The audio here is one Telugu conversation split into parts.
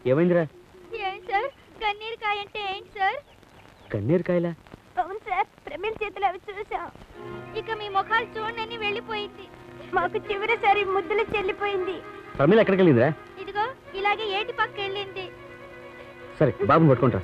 ఏమైందిరా ఏం సార్ కన్నీరు కాయ అంటే ఏంటి సార్ కన్నీరు కాయలా అవును సార్ ప్రమిళ చేతులు అవి చూసాం ఇక మీ ముఖాలు చూడనని వెళ్ళిపోయింది మాకు చివరిసారి ముద్దులు చెల్లిపోయింది ప్రమిళ ఎక్కడికి వెళ్ళిందిరా ఇదిగో ఇలాగే ఏటి పక్క వెళ్ళింది సరే బాబుని పట్టుకుంటా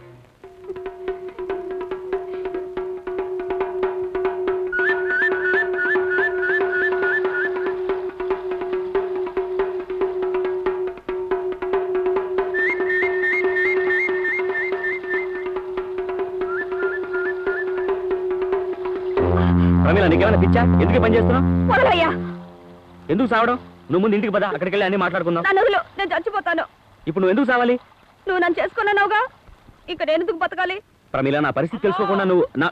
ప్రమిళ నీకేమైనా పిచ్చా ఎందుకు ఈ పని చేస్తున్నావు వదలయ్యా ఎందుకు సావడం నువ్వు ముందు ఇంటికి పద అక్కడికి వెళ్ళి అన్ని మాట్లాడుకుందాం నా నదులు నేను చచ్చిపోతాను ఇప్పుడు నువ్వు ఎందుకు సావాలి నువ్వు నన్ను చేసుకున్నావుగా ఇక నేను ఎందుకు బతకాలి ప్రమిళ నా పరిస్థితి తెలుసుకోకుండా నువ్వు నా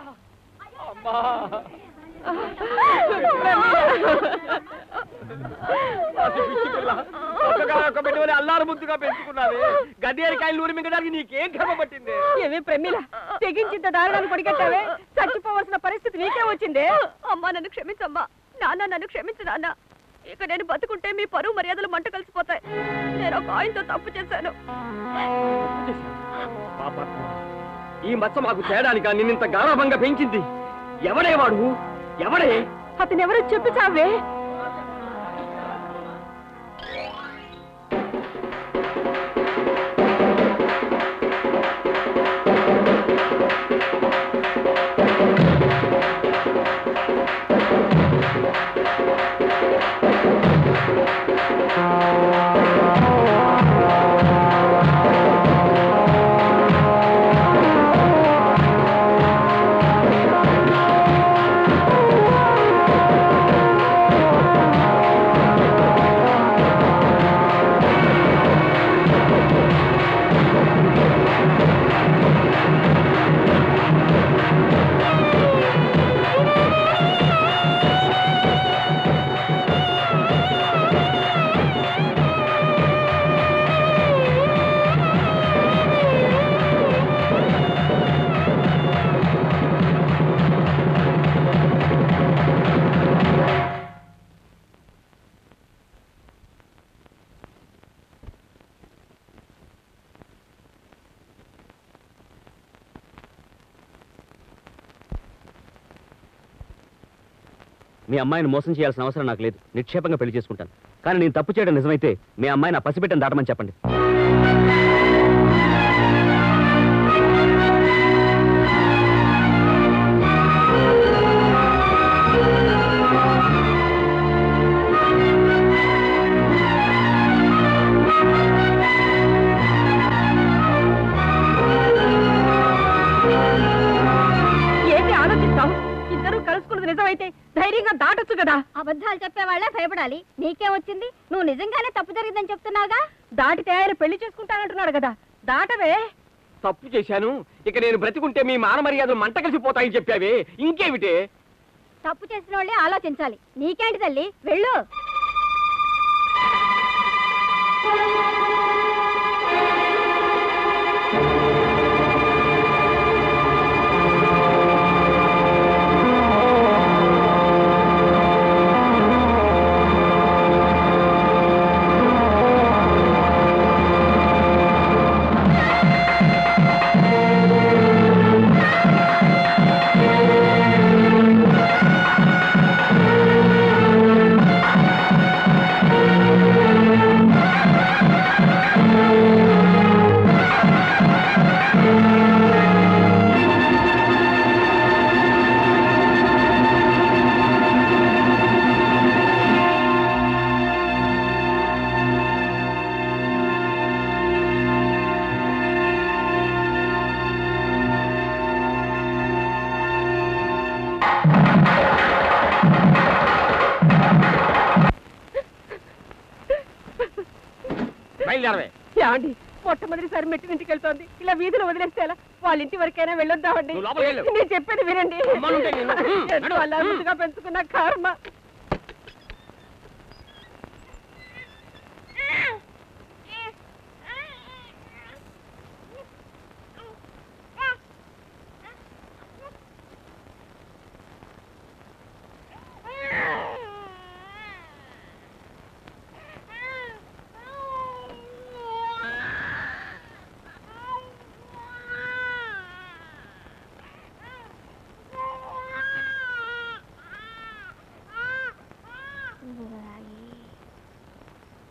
అల్లారు ముద్దుగా పెంచుకున్నావే గదేరికాయలు నూరి మింగడానికి నీకేం కర్మ పట్టింది ఏమి ప్రమిళ తెగించింత దారుణాన్ని పొడిగట్టావే చచ్చిపోవలసిన పరిస్థితి నీకే వచ్చిందే అమ్మా నన్ను క్షమించమ్మా నాన్న నన్ను క్షమించు నాన్న ఇక నేను బతుకుంటే మీ పరువు మర్యాదలు మంట కలిసిపోతాయి నేను ఒక ఆయనతో తప్పు చేశాను పాపాత్మ. ఈ మచ్చ మాకు తేడానిక నిన్నింత గారాభంగా పెంచింది ఎవడే వాడు ఎవడే అతను ఎవరో చెప్పి చావే మీ అమ్మాయిని మోసం చేయాల్సిన అవసరం నాకు లేదు నిక్షేపంగా పెళ్లి చేసుకుంటాను కానీ నేను తప్పు చేయడం నిజమైతే మీ అమ్మాయిని ఆ పసిబిడ్డను దాటమని చెప్పండి ఏంటి ఆలోచిస్తావు ఇద్దరు కలుసుకున్నది నిజమైతే ధైర్యంగా దాటొచ్చు కదా అబద్ధాలు చెప్పేవాళ్ళే భయపడాలి నీకే వచ్చింది నువ్వు నిజంగానే తప్పు జరిగిందని చెప్తున్నావుగా దాటితే ఆయన పెళ్లి చేసుకుంటానంటున్నాడు కదా దాటవే తప్పు చేశాను ఇక నేను బ్రతికుంటే మీ మాన మర్యాదలు మంట కలిసిపోతాయని చెప్పావే ఇంకేమిటే తప్పు చేసిన వాళ్ళే ఆలోచించాలి నీకేంటి తల్లి వెళ్ళు బయలుదేరవే ఏమండి మొట్టమొదటిసారి మెట్టినింటికి వెళ్తోంది ఇలా వీధిలో వదిలేస్తే ఎలా వాళ్ళ ఇంటి వరకైనా వెళ్ళొద్దామండి నువ్వు లోపలికి వెళ్ళు. నేను చెప్పేది వినండి అమ్మానుంటే నిన్ను. ఎటు అలా ముద్దుగా పెంచుకున్న కర్మ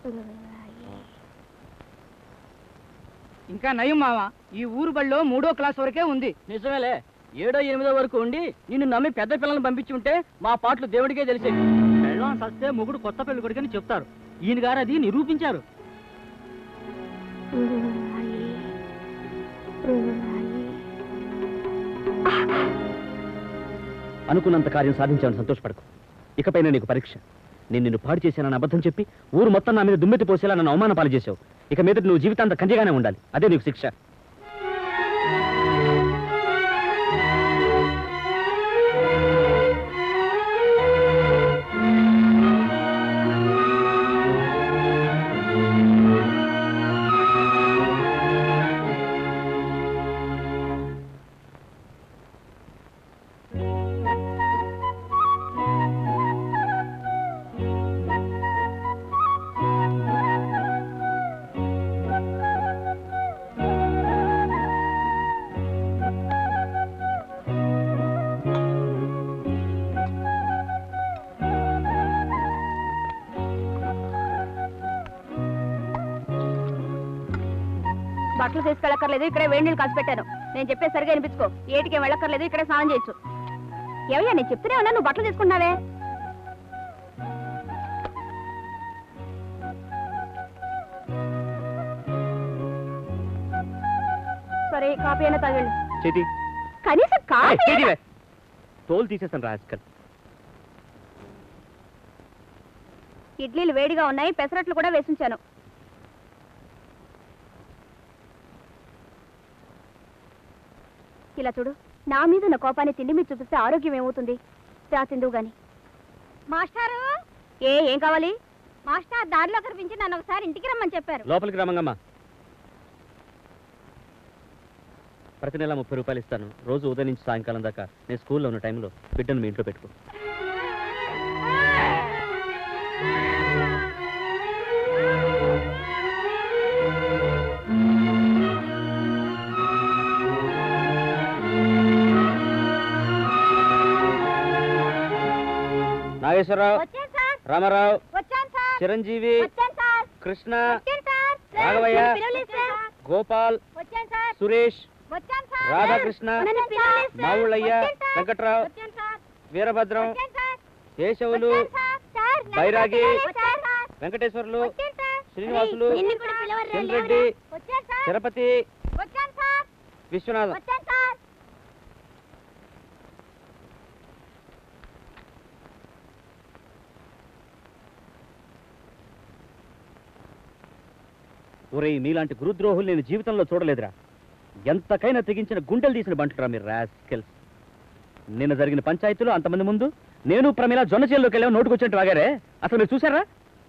ఇంకా నయం మామ ఈ ఊరు బడిలో మూడో క్లాస్ వరకే ఉంది నిజమేలే ఏడో ఎనిమిదో వరకు ఉండి నిన్ను నమ్మి పెద్ద పిల్లల్ని పంపించి ఉంటే మా పాటలు దేవుడికే తెలిసేవి పెళ్ళం సస్తే మొగుడు కొత్త పెళ్లి కొడుకని చెప్తారు ఈయన గారు అది నిరూపించారు అనుకున్నంత కార్యం సాధించాలని సంతోషపడకు ఇకపైన నీకు పరీక్ష నేను నిన్ను పాడు చేశానని అబద్ధం చెప్పి ఊరు మొత్తం నా మీద దుమ్మెత్తి పోసేలా నన్ను అవమాన పాలు చేశావు ఇక మీద నువ్వు జీవితాంత కంజగానే ఉండాలి అదే నీకు శిక్ష బట్టలు తీసుకెళ్ళక్కర్లేదు ఇక్కడే వేడి నీళ్ళు కాసి పెట్టాను నేను చెప్పే సరిగా వినిపించుకో ఏటికి వెళ్ళక్కర్లేదు ఇక్కడే స్నానం చేయొచ్చు ఏమయ్యా నేను చెప్తూనే ఉన్నా నువ్వు బట్టలు తీసుకున్నావే సరే కాఫీ అయినా తాగండి చేతి కనీసం ఏయ్, కాఫీ చేతివే. తోలు తీసేస్తాను రాజకల్ ఇడ్లీలు వేడిగా ఉన్నాయి పెసరట్లు కూడా వేసించాను ఇలా చూడు నా మీద ఉన్న కోపాన్ని తిండి మీద చూపిస్తే ఆరోగ్యం ఏమవుతుంది రా తిందువు గాని మాస్టారు ఏ ఏం కావాలి మాస్టర్ దారిలో కనిపించి నన్ను ఒకసారి ఇంటికి రమ్మని చెప్పారు లోపలికి రమంగమ్మా ప్రతి నెల ముప్పై రూపాయలు ఇస్తాను రోజు ఉదయం నుంచి సాయంకాలం దాకా నేను స్కూల్లో ఉన్న టైంలో బిడ్డను మీ ఇంట్లో పెట్టుకో నాగేశ్వరరావు వచ్చాను సార్ రామారావు వచ్చాను సార్ చిరంజీవి వచ్చాను సార్ కృష్ణ వచ్చాను సార్ రాఘవయ్య. నన్ను పిలవలేదు సార్ గోపాల్ వచ్చాను సార్ సురేష్ వచ్చాను సార్ రాధాకృష్ణ నన్ను పిలవలేదు సార్ మావుళ్ళయ్య వచ్చాను సార్. వెంకట్రావు వచ్చాను సార్ వీరభద్రం వచ్చాను సార్ కేశవులు వచ్చాను సార్ సార్ నన్ను బైరాగి. పిలవలేదు సార్ వెంకటేశ్వర్లు వచ్చాను సార్ శ్రీనివాసులు నిన్ను కూడా పిలవరు చంద్రెడ్డి వచ్చాను సార్ తిరుపతి వచ్చాను సార్ విశ్వనాథం వచ్చాను సార్ ఒరేయ్ మీలాంటి గురుద్రోహులు నేను జీవితంలో చూడలేదురా ఎంతకైనా తెగించిన గుండెలు తీసిన బంటురా మీరు రాస్కెల్స్ నిన్న జరిగిన పంచాయతీలో అంతమంది ముందు నేను ప్రమిళ జొన్న చేల్లోకి వెళ్ళాము నోటుకొచ్చినట్టు వాగారే అసలు మీరు చూసారా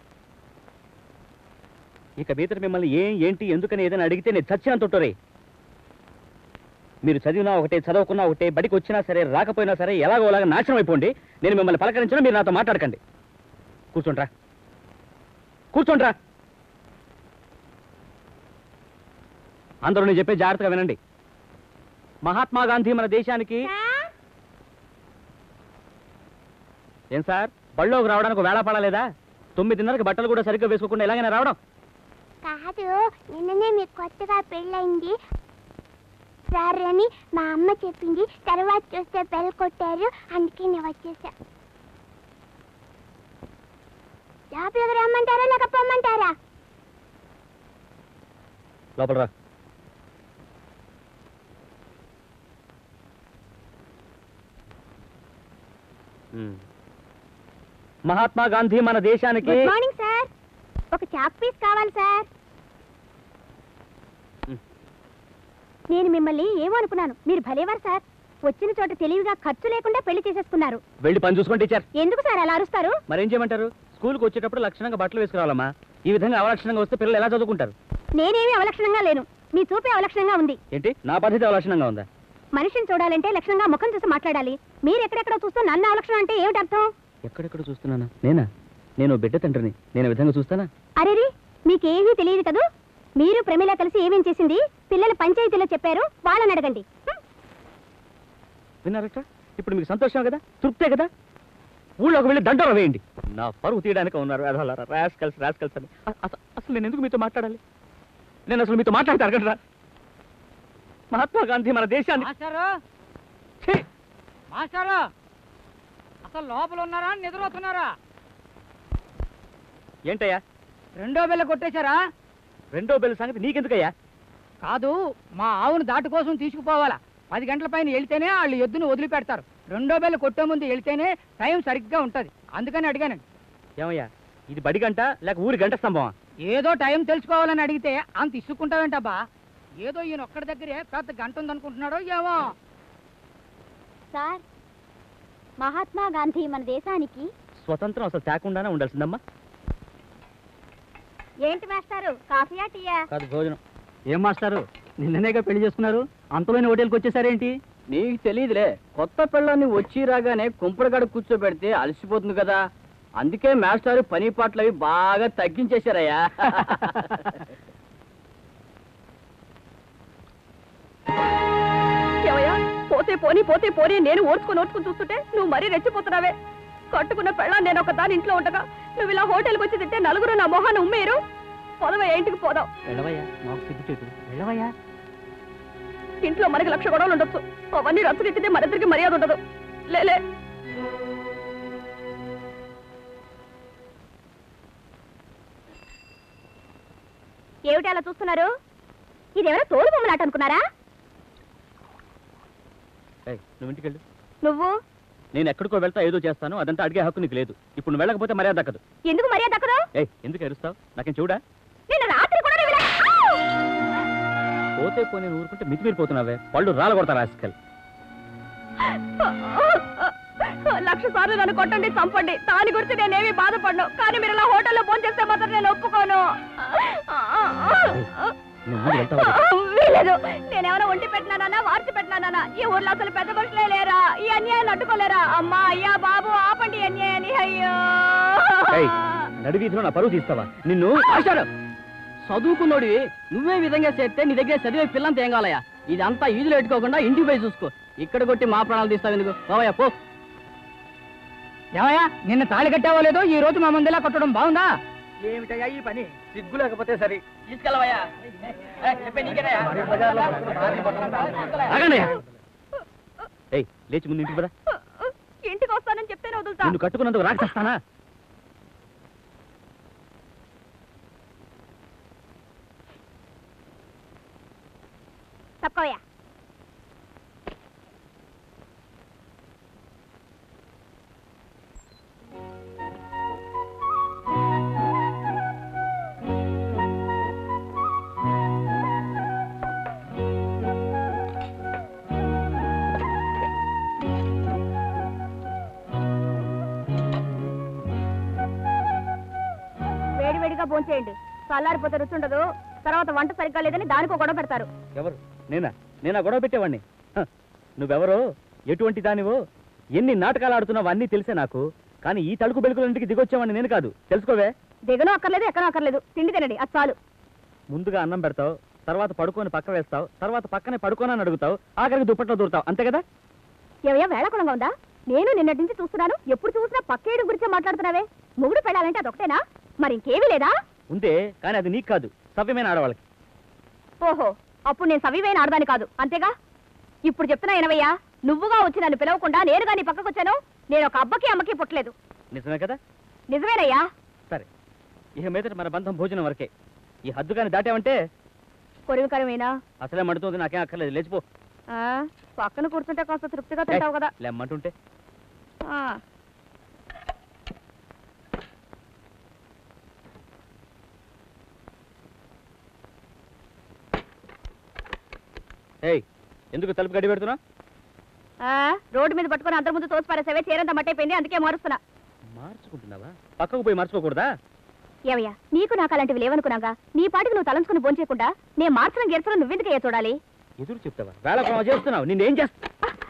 ఇక మీదట మిమ్మల్ని ఏం ఏంటి ఎందుకని ఏదైనా అడిగితే నేను చచ్చినంత ఉంటారే మీరు చదివినా ఒకటే చదవకున్నా ఒకటే బడికి వచ్చినా సరే రాకపోయినా సరే ఎలాగోలాగా నాశనం అయిపోండి నేను మిమ్మల్ని పలకరించినా మీరు నాతో మాట్లాడకండి కూర్చోండ్రా కూర్చోండ్రా అందరూ నేను చెప్పే జాగ్రత్తగా వినండి మహాత్మా గాంధీ మన దేశానికి ఏం సార్ బళ్ళోకి రావడానికి వేళ పడలేదా తొమ్మిదిన్నరకి బట్టలు కూడా సరిగ్గా వేసుకోకుండా ఎలాగైనా రావడం కాదు నిన్ననే మీకు కొత్తగా పెళ్ళయింది సరే అని మా అమ్మ చెప్పింది తర్వాత చూస్తే బెల్ కొట్టారు అందుకే నేను వచ్చేసా లోపలికి రమ్మంటారా లేక పొమ్మంటారా లోపల రా ఉమ్. మహాత్మా గాంధీ మన దేశానికి గుడ్ మార్నింగ్ సార్ ఒక చాక్ పీస్ కావాలి సార్ మ్. నేను మిమ్మల్ని ఏమో అనుకున్నాను మీరు భలేవారు సార్ వచ్చిన చోట తెలివిగా ఖర్చు లేకుండా పెళ్లి చేసేసుకున్నారు వెళ్ళి పని చూసుకోండి టీచర్ ఎందుకు సార్ అలా అరుస్తారు మరేం చేయమంటారు స్కూల్కి వచ్చేటప్పుడు లక్షణంగా బట్టలు వేసుకురావాలమ్మా ఈ విధంగా అవలక్షణంగా వస్తే పిల్లలు ఎలా చదువుకుంటారు నేనేమి అవలక్షణంగా లేను మీ చూపే అవలక్షణంగా ఉంది ఏంటి నా పద్ధతి అవలక్షణంగా ఉందా మనిషిని చూడాలంటే లక్షణంగా ముఖం చూసి మాట్లాడాలి మీరు ఎక్కడెక్కడ చూస్తూ నన్ను అవలక్షణం అంటే ఏమిటి అర్థం ఎక్కడెక్కడ చూస్తున్నానా నేనా నేను బిడ్డ తండ్రిని నేను ఈ విధంగా చూస్తానా అరేరి మీకేమీ తెలియదు కదూ మీరు ప్రమిళ కలిసి ఏమేం చేసింది పిల్లలు పంచాయతీలో చెప్పారు వాళ్ళని అడగండి హ్మ్. విన్నారట ఇప్పుడు మీకు సంతోషం కదా తృప్తే కదా ఊళ్ళోకి వెళ్ళి దండోర వేయండి నా పరువు తీయడానికి ఉన్నారు అదలారా రాస్కల్స్ రాస్కల్స్ అని అ- అస- అసలు నేను ఎందుకు మీతో మాట్లాడాలి నేను అసలు మీతో మాట్లాడితే అడగండి మహాత్మా గాంధీ మన దేశాన్ని మాస్టారు ఛీ! మాస్టారు అసలు లోపల ఉన్నారా నిద్రపోతున్నారా ఏంటయ్యా రెండో బిల్ల కొట్టేశారా రెండో బెల్ సంగతి నీకెందుకయ్యా కాదు మా ఆవును దాటు కోసం తీసుకుపోవాలా పది గంటల పైన వెళ్తేనే వాళ్ళు ఎద్దును వదిలిపెడతారు రెండో బెల్ల కొట్టే ముందు వెళ్తేనే టైం సరిగ్గా ఉంటది అందుకని అడిగానండి ఏమయ్యా ఇది బడి గంట లేక ఊరి గంట స్తంభమా ఏదో టైం తెలుసుకోవాలని అడిగితే అంత ఇసుక్కుంటావేంటబ్బా ఏదో ఈయన ఒక్కడి దగ్గరే పెద్ద గంట ఉందనుకుంటున్నాడో ఏమో సార్ మహాత్మా గాంధీ మన దేశానికి స్వతంత్రం అసలు తేకుండానే ఉండాల్సిందమ్మా ఏంటి మాస్టారు కాఫీయా టీయా కాదు భోజనం ఏం మాస్టారు నిన్ననేగా పెళ్లి చేసుకున్నారు అంతలోని హోటల్కి వచ్చేసారేంటి నీకు తెలియదులే కొత్త పిల్లని వచ్చి రాగానే కుంపడగడ కూర్చోబెడితే అలసిపోతుంది కదా అందుకే మాస్టర్ పని పాటలు అవి బాగా తగ్గించేశారయ్యా ఏమయ్యా పోతే పోని పోతే పోని నేను ఓడ్చుకుని ఓడ్చుకుని చూస్తుంటే నువ్వు మరీ రెచ్చిపోతున్నావే కట్టుకున్న పెళ్ళ నేను ఒక దాని ఇంట్లో ఉండగా నువ్వు ఇలా హోటల్కి వచ్చి తింటే నలుగురు నా మొహాన్ని ఉమ్మేరు పొదవ ఇంటికి పోదాం వెళ్ళవయ్యా మాకు సిగ్గు చేటు వెళ్ళవయ్యా ఇంట్లో మనకి లక్ష గొడవలు ఉండొచ్చు అవన్నీ రచ్చగెట్టితే మరిద్దరికి మర్యాద ఉండదు లేలే ఏమిటి అలా చూస్తున్నారు ఇదేమైనా తోలు బొమ్మలాట అనుకున్నారా ఏయ్, నువ్వు ఇంటికి వెళ్ళు నువ్వు నేను ఎక్కడికో వెళ్తా ఏదో చేస్తాను అదంతా అడిగే హక్కు నీకు లేదు ఇప్పుడు నువ్వు వెళ్ళకపోతే మర్యాద దక్కదు ఎందుకు మర్యాద దక్కదు ఏయ్ ఎందుకు ఎరుస్తావు నాకేం చూడా నిన్న రాత్రి కూడా నువ్వు ఇలా- పోతే పోనీ నువ్వు ఊరుకుంటే మితిమీరిపోతున్నావే పళ్ళు రాల కొడతారు ఆస్కల్ లక్ష సార్లు నన్ను కొట్టండి చంపండి దాని గురించి నేనేమి బాధపడను కానీ మీరు ఇలా హోటల్లో ఫోన్ చేస్తే మాత్రం నేను ఒప్పుకోను నువ్వు ముందు వెళ్తావా వీలేదు నేనేమైనా ఒంటి పెట్టినానా వార్చి పెట్టినానా ఈ ఊర్లో అసలు పెద్ద మనుషులే లేరా ఈ అన్యాయాన్ని అడ్డుకోలేరా అమ్మా అయ్యా బాబు ఆపండి ఈ అన్యాయాన్ని అయ్యో ఏయ్, నడి వీధిలో నా పరువు తీస్తావా నిన్ను మాస్టారు చదువుకున్నోడివి నువ్వే విధంగా చేస్తే నీ దగ్గర చదివే పిల్లంత ఏం కావాలయ్యా ఇదంతా ఈదులు పెట్టుకోకుండా ఇంటికి పోయి చూసుకో ఇక్కడ కొట్టి మా ప్రాణాలు తీస్తావు ఎందుకు పోవయ్యా పో ఏమయ్యా నిన్న తాళి కట్టావో లేదో ఈ రోజు మా ముందులా కొట్టడం బాగుందా ఏమిటయ్యా ఈ పని సిగ్గు లేకపోతే సరే తీసుకెళ్ళవయ్యా ఆగండి ఏయ్ లేచి ముందు ఇంటికి పద ఇంటికి వస్తానని చెప్తేనే వదులుతా నిన్ను కట్టుకున్నందుకు రాక్షస్తానా తప్పవయ్యా వేడివేడిగా భోంచేయండి చల్లారిపోతే రుచి ఉండదు తర్వాత వంట సరిగ్గా లేదని దానికో గొడవ పెడతారు ఎవరు నేనా నేనా గొడవ పెట్టేవాడిని హ, నువ్వెవరో ఎటువంటి దానివో ఎన్ని నాటకాలు ఆడుతున్నావో అన్నీ తెలిసే నాకు కానీ ఈ తలుకు బెలుకుల ఇంటికి దిగొచ్చేవాడిని నేను కాదు తెలుసుకోవే దిగను అక్కర్లేదు ఎక్కనో అక్కర్లేదు తిండి తినండి అది చాలు ముందుగా అన్నం పెడతావు తర్వాత పడుకొని పక్క వేస్తావు తర్వాత పక్కనే పడుకోనని అడుగుతావు ఆఖరికి దుప్పట్లో దూరుతావు అంతే కదా ఏవయ్యా వేళకులంగా ఉందా నేను నిన్నటి నుంచి చూస్తున్నాను ఎప్పుడు చూసినా పక్కేడు గురించే మాట్లాడుతున్నావే మొగుడు పెళ్ళాలంటే అదొకటేనా మరి ఇంకేమీ లేదా ఉందే కానీ అది నీకు కాదు సవ్యమైన ఆడవాళ్ళకి ఓహో అప్పుడు నేను సవివైన ఆడదాని కాదు అంతేగా ఇప్పుడు చెప్తున్నా ఎనవయ్యా నువ్వుగా వచ్చి నన్ను పిలవకుండా నేరుగా నీ పక్కకు వచ్చాను నేను ఒక అబ్బకి అమ్మకి పుట్టలేదు నిజమే కదా నిజమేనయ్యా సరే ఇక మీదట మన బంధం భోజనం వరకే ఈ హద్దు కానీ దాటావంటే కొరివికరమేనా అసలే మండుతుంది నాకేం అక్కర్లేదు లేచిపో ఆ, పక్కన కూర్చుంటే కాస్త తృప్తిగా తింటావు కదా లేమ్మంటుంటే ఆ. ఏయ్ ఎందుకు తలుపు గడి పెడుతున్నా ఆ, రోడ్డు మీద పట్టుకొని అందరి ముందు తోసి పారేసావే చీరంతా మట్టయిపోయింది అందుకే మారుస్తున్నా మార్చుకుంటున్నావా పక్కకు పోయి మార్చుకోకూడదా ఏవయ్యా నీకు నాకు అలాంటివి లేవనుకున్నాగా నీ పాటికి నువ్వు తలంచుకుని భోంచేయకుండా నేను మార్చడం గెరచడం నువ్వెందుకయ్యా చూడాలి ఎదురు చెప్తావా వేళ చేస్తున్నావు నిన్నేం చేస్తా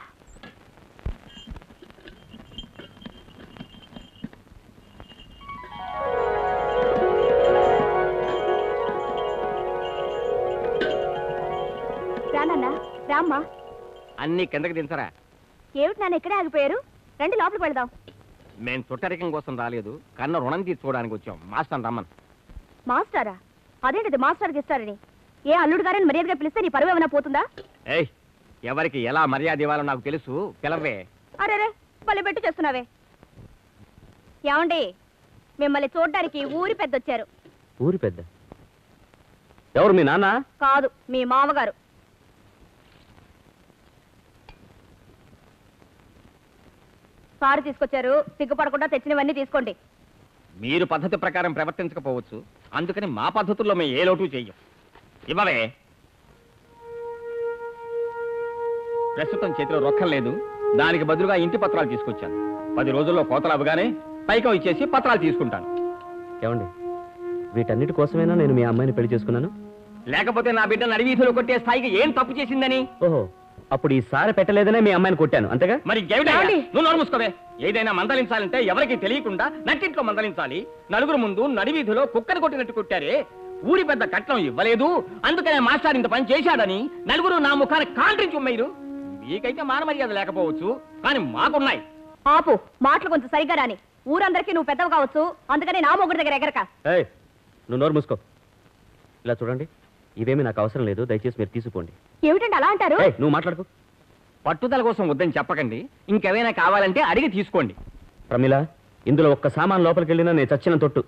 రానన్నా రామ్మా అన్ని కిందకి దించరా ఏమిటి నాన్న ఇక్కడే ఆగిపోయారు రండి లోపలికి వెళ్దాం మేము చుట్టరికం కోసం రాలేదు కన్న రుణం తీర్చుకోవడానికి వచ్చాం మాస్టర్ రమ్మన్ మాస్టారా అదేంటిది మాస్టర్ ఇస్తారని ఏ అల్లుడు గారని మర్యాదగా పిలిస్తే నీ పరువు ఏమైనా పోతుందా ఏయ్ ఎవరికి ఎలా మర్యాద ఇవ్వాలో నాకు తెలుసు పిలవే అరే రే భలే పెట్టి చేస్తున్నావే ఏమండి మిమ్మల్ని చూడ్డానికి ఊరి పెద్ద వచ్చారు ఊరి పెద్ద ఎవరు మీ నాన్న కాదు మీ మామగారు కారు తీసుకొచ్చారు సిగ్గుపడకుండా తెచ్చినవన్నీ తీసుకోండి మీరు పద్ధతి ప్రకారం ప్రవర్తించకపోవచ్చు అందుకని మా పద్ధతుల్లో మేము ఏ లోటు చెయ్యం ఇవ్వవే ప్రస్తుతం చేతిలో రొక్కం లేదు దానికి బదులుగా ఇంటి పత్రాలు తీసుకొచ్చాను పది రోజుల్లో కోతలు అవ్వగానే పైకం ఇచ్చేసి పత్రాలు తీసుకుంటాను ఏమండి వీటన్నిటి కోసమైనా నేను మీ అమ్మాయిని పెళ్లి చేసుకున్నాను లేకపోతే నా బిడ్డ నడివీధిలో కొట్టే స్థాయికి ఏం తప్పు చేసిందని ఓహో అప్పుడు ఈసారి పెట్టలేదనే మీ అమ్మాయిని కొట్టాను అంతేగా మరి ఇంకేమిటి ఏమండి? నువ్వు నోరు మూసుకోవే ఏదైనా మందలించాలంటే ఎవరికి తెలియకుండా నట్టింట్లో మందలించాలి నలుగురు ముందు నడివీధిలో కుక్కని కొట్టినట్టు కొట్టారే ఊరి పెద్ద కట్నం ఇవ్వలేదు అందుకనే మాస్టర్ ఇంత పని చేశాడని నలుగురు నా ముఖాన్ని కాంట్రించి ఉమ్మేరు మీకైతే మాన మర్యాద లేకపోవచ్చు కానీ మాకున్నాయి ఆపు మాటలు కొంచెం సరిగ్గా రాని ఊరందరికీ నువ్వు పెద్దవి కావచ్చు అందుకని నా మొగుడి దగ్గర ఎగరక ఏయ్ నువ్వు నోరు మూసుకో ఇలా చూడండి ఇవేమీ నాకు అవసరం లేదు దయచేసి మీరు తీసుకోండి ఏమిటండి అలా అంటారు ఏయ్ నువ్వు మాట్లాడుకో పట్టుదల కోసం వద్దని చెప్పకండి ఇంకేమైనా కావాలంటే అడిగి తీసుకోండి ప్రమిళ ఇందులో ఒక్క సామాన్ లోపలికి వెళ్ళినా నేను చచ్చిన తొట్టు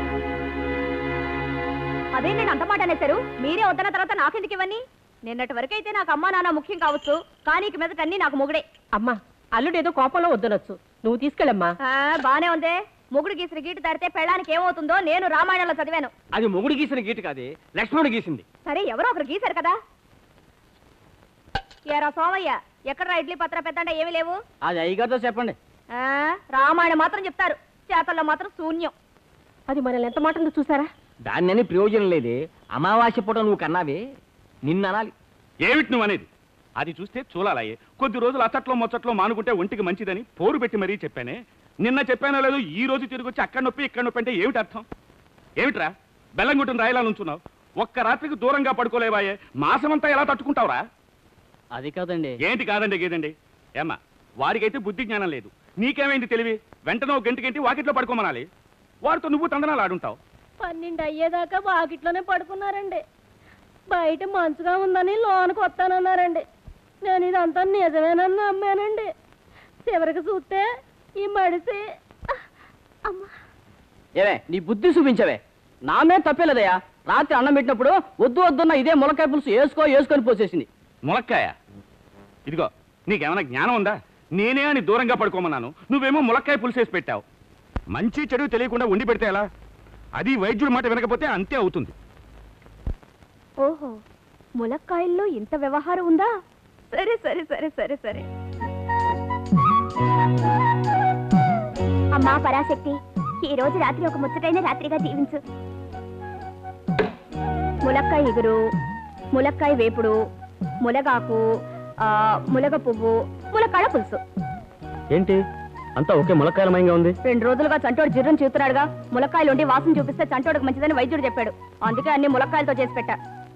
అదే నేను అంత మాట అనేశారు మీరే వద్దన్న తర్వాత నాకెందుకు ఇవన్నీ నిన్నటి వరకు అయితే నాకు అమ్మా నాన్న ముఖ్యం కావచ్చు కానీ ఇక మీదట అన్ని నాకు మొగుడే అమ్మా అల్లుడు ఏదో కోపంలో వద్దనొచ్చు నువ్వు తీసుకెళ్ళమ్మా ఆ, బానే ఉందే మొగుడు గీసిన గీటు దాడితే పెళ్ళానికి ఏమవుతుందో నేను రామాయణంలో చదివాను అది మొగుడు గీసిన గీటు కాదే లక్ష్మణుడు గీసింది సరే ఎవరో ఒకరు గీశారు కదా ఏరా సోమయ్య ఎక్కడ ఇడ్లీ పత్ర పెద్దంటే ఏమీ లేవు అది అయ్యగారితో చెప్పండి ఆ, రామాయణం మాత్రం చెప్తారు చేతల్లో మాత్రం శూన్యం అది మనల్ని ఎంత మాటందో చూసారా దాన్ని ప్రయోజనం లేదే అమావాస్య పూట నువ్వు కన్నావే నిన్ననాలి ఏమిటి నువ్వు అనేది అది చూస్తే చూలాలయ్యే కొద్ది రోజులు అచ్చట్లో మొచ్చట్లో మానుకుంటే ఒంటికి మంచిదని పోరు పెట్టి మరీ చెప్పానే నిన్న చెప్పానో లేదు ఈ రోజు తిరిగి వచ్చి అక్కడ నొప్పి ఇక్కడ నొప్పి అంటే ఏమిటి అర్థం ఏమిట్రా బెల్లంగుట్టును రాయలా నుంచున్నావు ఒక్క రాత్రికి దూరంగా పడుకోలేవాయే మాసమంతా ఎలా తట్టుకుంటావురా అది కాదండి ఏంటి కాదండి గేదండి ఏమ్మా వారికైతే బుద్ధి జ్ఞానం లేదు నీకేమైంది తెలివి వెంటనే ఒక గంట గంటి వాకిట్లో పడుకోమనాలి వారితో నువ్వు తందనాలు ఆడుంటావు పన్నెండు అయ్యేదాకా వాకిట్లోనే పడుకున్నారండి బయట మంచుగా ఉందని లోనకు వస్తానన్నారండి నేను ఇదంతా నిజమేనని నమ్మానండి చివరికి చూస్తే ఈ మడిసి అమ్మా ఏవే నీ బుద్ధి చూపించవే నా మీద తప్పేలేదయ్యా రాత్రి అన్నం పెట్టినప్పుడు వద్దు వద్దున్న ఇదే ములకాయ పులుసు వేసుకో వేసుకొని పోసేసింది ములక్కాయ ఇదిగో నీకేమైనా జ్ఞానం ఉందా నేనే అని దూరంగా పడుకోమన్నాను నువ్వేమో ములక్కాయ పులిసేసి పెట్టావు మంచి చెడు తెలియకుండా ఉండి పెడితే ఎలా అది వైద్యుడి మాట వినకపోతే అంతే అవుతుంది ఓహో ములక్కాయల్లో ఇంత వ్యవహారం ఉందా సరే సరే సరే సరే సరే అమ్మా పరాశక్తి ఈ రోజు రాత్రి ఒక ముచ్చటైన రాత్రిగా జీవించు ములక్కాయ ఇగురు ములక్కాయ వేపుడు ములగాకు ఆ, ములగ పువ్వు ములక్కాడ పులుసు ఏంటి అంతా ఒకే ములక్కాయలమయంగా ఉంది రెండు రోజులుగా చంటోడు జిర్రం చూస్తున్నాడుగా ములక్కాయలు ఉండి వాసన చూపిస్తే చంటోడికి మంచిదని వైద్యుడు చెప్పాడు అందుకే అన్ని ములక్కాయలతో చేసి పెట్టా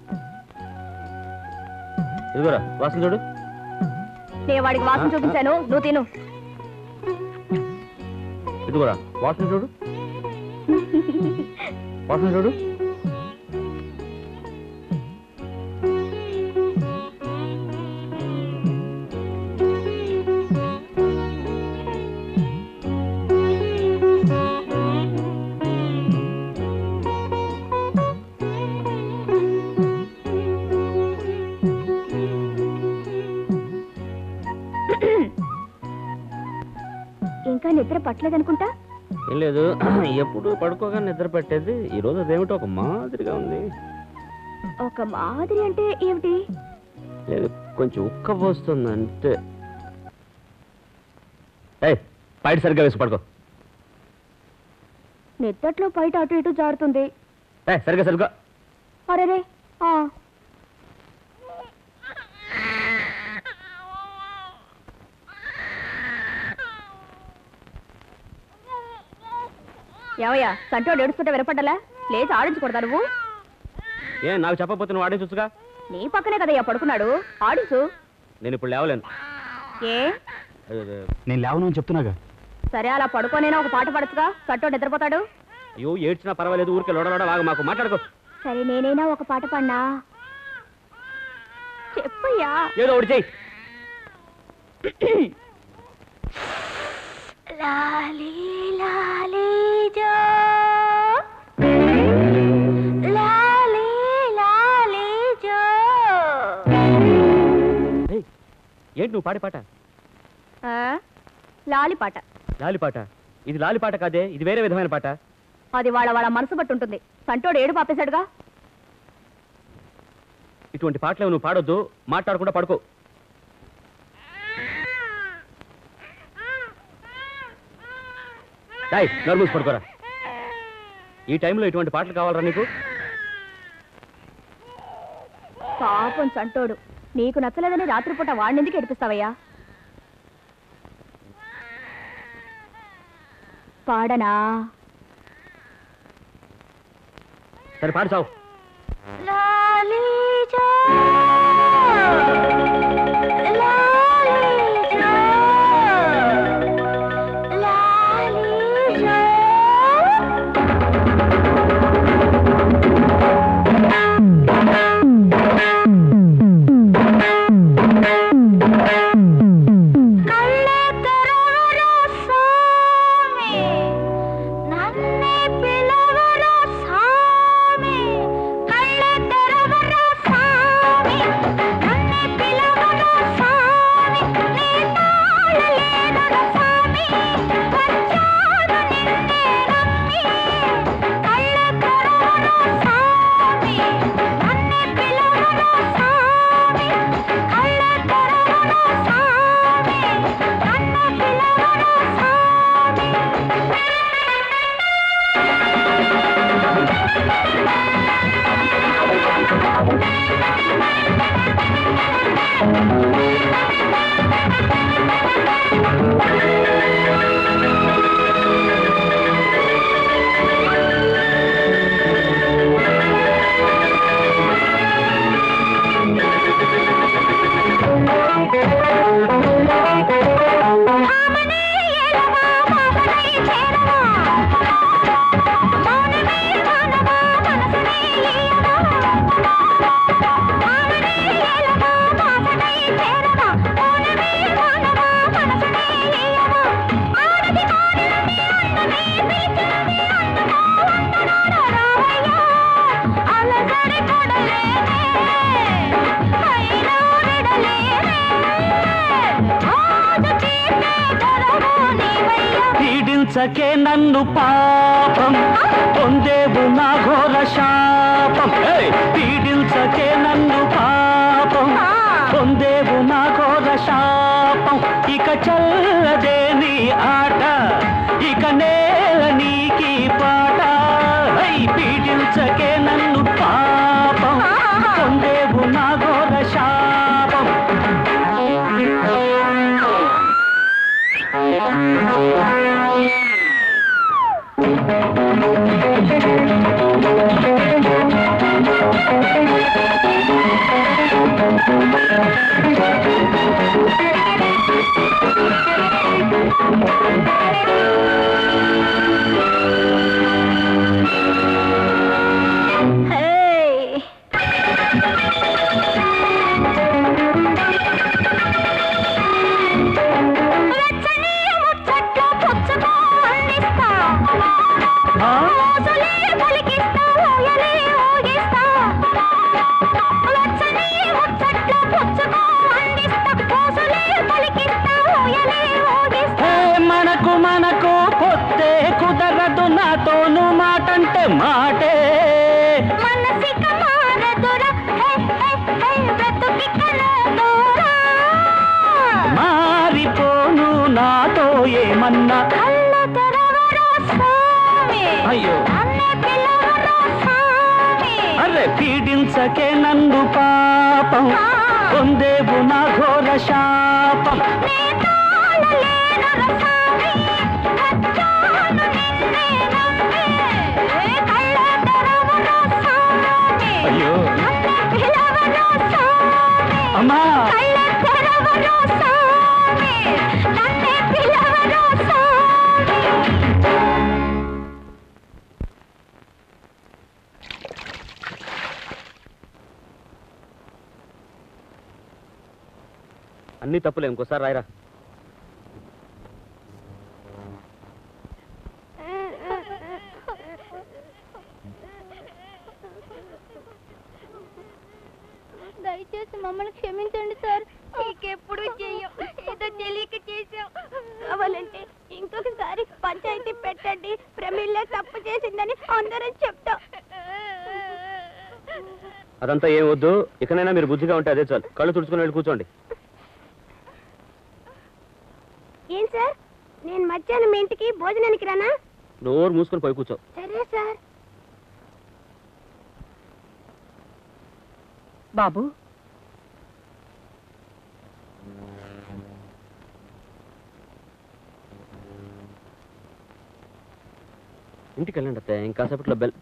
ఇదిగోరా వాసన చూడు నేను వాడికి వాసన చూపించాను నువ్వు తిను ఇదిగోరా వాసన చూడు వాసన చూడు ఇంకా నిద్ర పట్టలేదనుకుంటా ఏం లేదు ఎప్పుడు పడుకోగా నిద్ర పట్టేది ఈ రోజు అదేమిటో ఒక మాదిరిగా ఉంది ఒక మాదిరి అంటే ఏమిటి లేదు కొంచెం ఉక్క పోస్తుంది అంటే ఏయ్ పైట సరిగ్గా వేసి పడుకో నిద్దట్లో బయట అటు ఇటు జారుతుంది ఏ సరిగ్గా సరిగ్గా అరేరే ఆ. ఏమయ్యా సంటోడు ఏడుస్తుంటే వినపడ్డలా లేచి ఆడించకూడదా నువ్వు ఏ నాకు చెప్పకపోతే నువ్వు ఆడించొచ్చుగా నీ పక్కనే కదయ్యా పడుకున్నాడు ఆడించు నేను ఇప్పుడు లేవలేను ఏ అదే, అదే. నేను లేవను అని చెప్తున్నాగా సరే అలా పడుకోనేనా ఒక పాట పడచ్చుగా చట్టో నిద్రపోతాడు అయ్యో ఏడ్చినా పర్వాలేదు ఊరికే లోడలోడ వాగ మాకు మాట్లాడుకో సరే నేనైనా ఒక పాట పడినా చెప్పయ్యా ఏదో ఒకటి చెయ్యి లాలీ లాలీ జో లాలీ లాలీ జో ఏయ్, ఏంటి నువ్వు పాడే పాట లాలి పాట లాలి పాట ఇది లాలి పాట కాదే ఇది వేరే విధమైన పాట అది వాళ్ళ వాళ్ళ మనసు బట్టి ఉంటుంది సంటోడు ఏడు పాపేశాడుగా ఇటువంటి పాటలు నువ్వు పాడొద్దు మాట్లాడకుండా పడుకో డాయ్ నర్మూసి పడుకోరా ఈ టైంలో ఇటువంటి పాటలు కావాలరా నీకు పాపం సంటోడు నీకు నచ్చలేదని రాత్రిపూట వాడినెందుకు ఏడిపిస్తావయ్యా పాడనా సరే పాడు చావు లాలీ జో లాలీ జో లాలీ జో కళ్ళే తెరవరా స్వామి నన్నే పిలవరా స్వామి కళ్ళే తెరవరా స్వామి నన్నే పిలవరా స్వామి నీ తాళలేదరా స్వామి వచ్చాను నిన్నే నమ్మి కళ్ళే తెరవరా స్వామి నన్నే పిలవరా స్వామి కళ్ళే తెరవరా స్వామి నన్నే పిలవరా స్వామి భామనే ఎలవా భామనై చేరవా మౌనమే మానవా మనసునే ఈయవా భామనే ఎలవా భామనై చేరవా మౌనమే మానవా మనసునే ఈయవా ఆడది కానిది అన్నమే పిలిచింది అన్నమో వందనాల రావయ్యా అలసరి కొడలేనే అయినా విడలేనే ఆజు తీర్చే దొరవు నీవయ్యా పీడించకే నన్ను పాపం పొందేవు నా ఘోర శాపం ఏయ్! పీడించకే నన్ను పాపం పొందేవు నా ఘోర శాపం ఇక చల్లదే నీ ఆట ఇక నేల నీకి పాట హై! పీడించకే నన్ను పాపం పొందేవు నా ఘోర శాపం హే వెచ్చని ముచ్చట్లు పుచ్చుకో అందిస్తా మోజులే పలికిస్తా ఊయలే ఊగిస్తా వెచ్చని ముచ్చట్లు పుచ్చుకో అందిస్తా మోజులే పలికిస్తా ఊయలే ఊగిస్తా ఏ మనకు మనకు పొత్తే కుదరదు నాతోను మాటంటే మాటే మనసిక మారదురా హే హే హే బ్రతుకిక లేదురా మారిపోను నాతో ఏమన్నా కళ్ళ తెరవరా స్వామి అయ్యో. నన్నే పిలవరా స్వామి అరే పీడించకే నన్ను పాపం పొందేవు నా ఘోర శాపం నీ తాళలేనురా స్వామి వచ్చాను నిన్నే నమ్మి కళ్ళ తెరవరా స్వామి అయ్యో. నన్నే పిలవరా స్వామి అమ్మా కళ్ళ తెరవరా స్వామి నన్నే పిలవరా స్వామి అన్ని తప్పులే ఇంకోసారి రాయరా దయచేసి మమ్మల్ని క్షమించండి సార్ ఇంకెప్పుడు చెయ్యం ఏదో తెలియక చేసాం కావాలంటే ఇంకొకసారి పంచాయతీ పెట్టండి ప్రమిళ్ళ తప్పు చేసిందని అందరం చెప్తాం అదంతా ఏం వద్దు ఇకనైనా మీరు బుద్ధిగా ఉంటే అదే చాలు కళ్ళు తుడుచుకుని వెళ్ళి కూర్చోండి ఏం సార్ నేను మధ్యాహ్నం మీ ఇంటికి భోజనానికి రానా నోరు మూసుకొని పోయి కూర్చో సరే సార్ బాబు ఇంటికి వెళ్ళండి అత్తయ్య ఇంకాసేపట్లో బెల్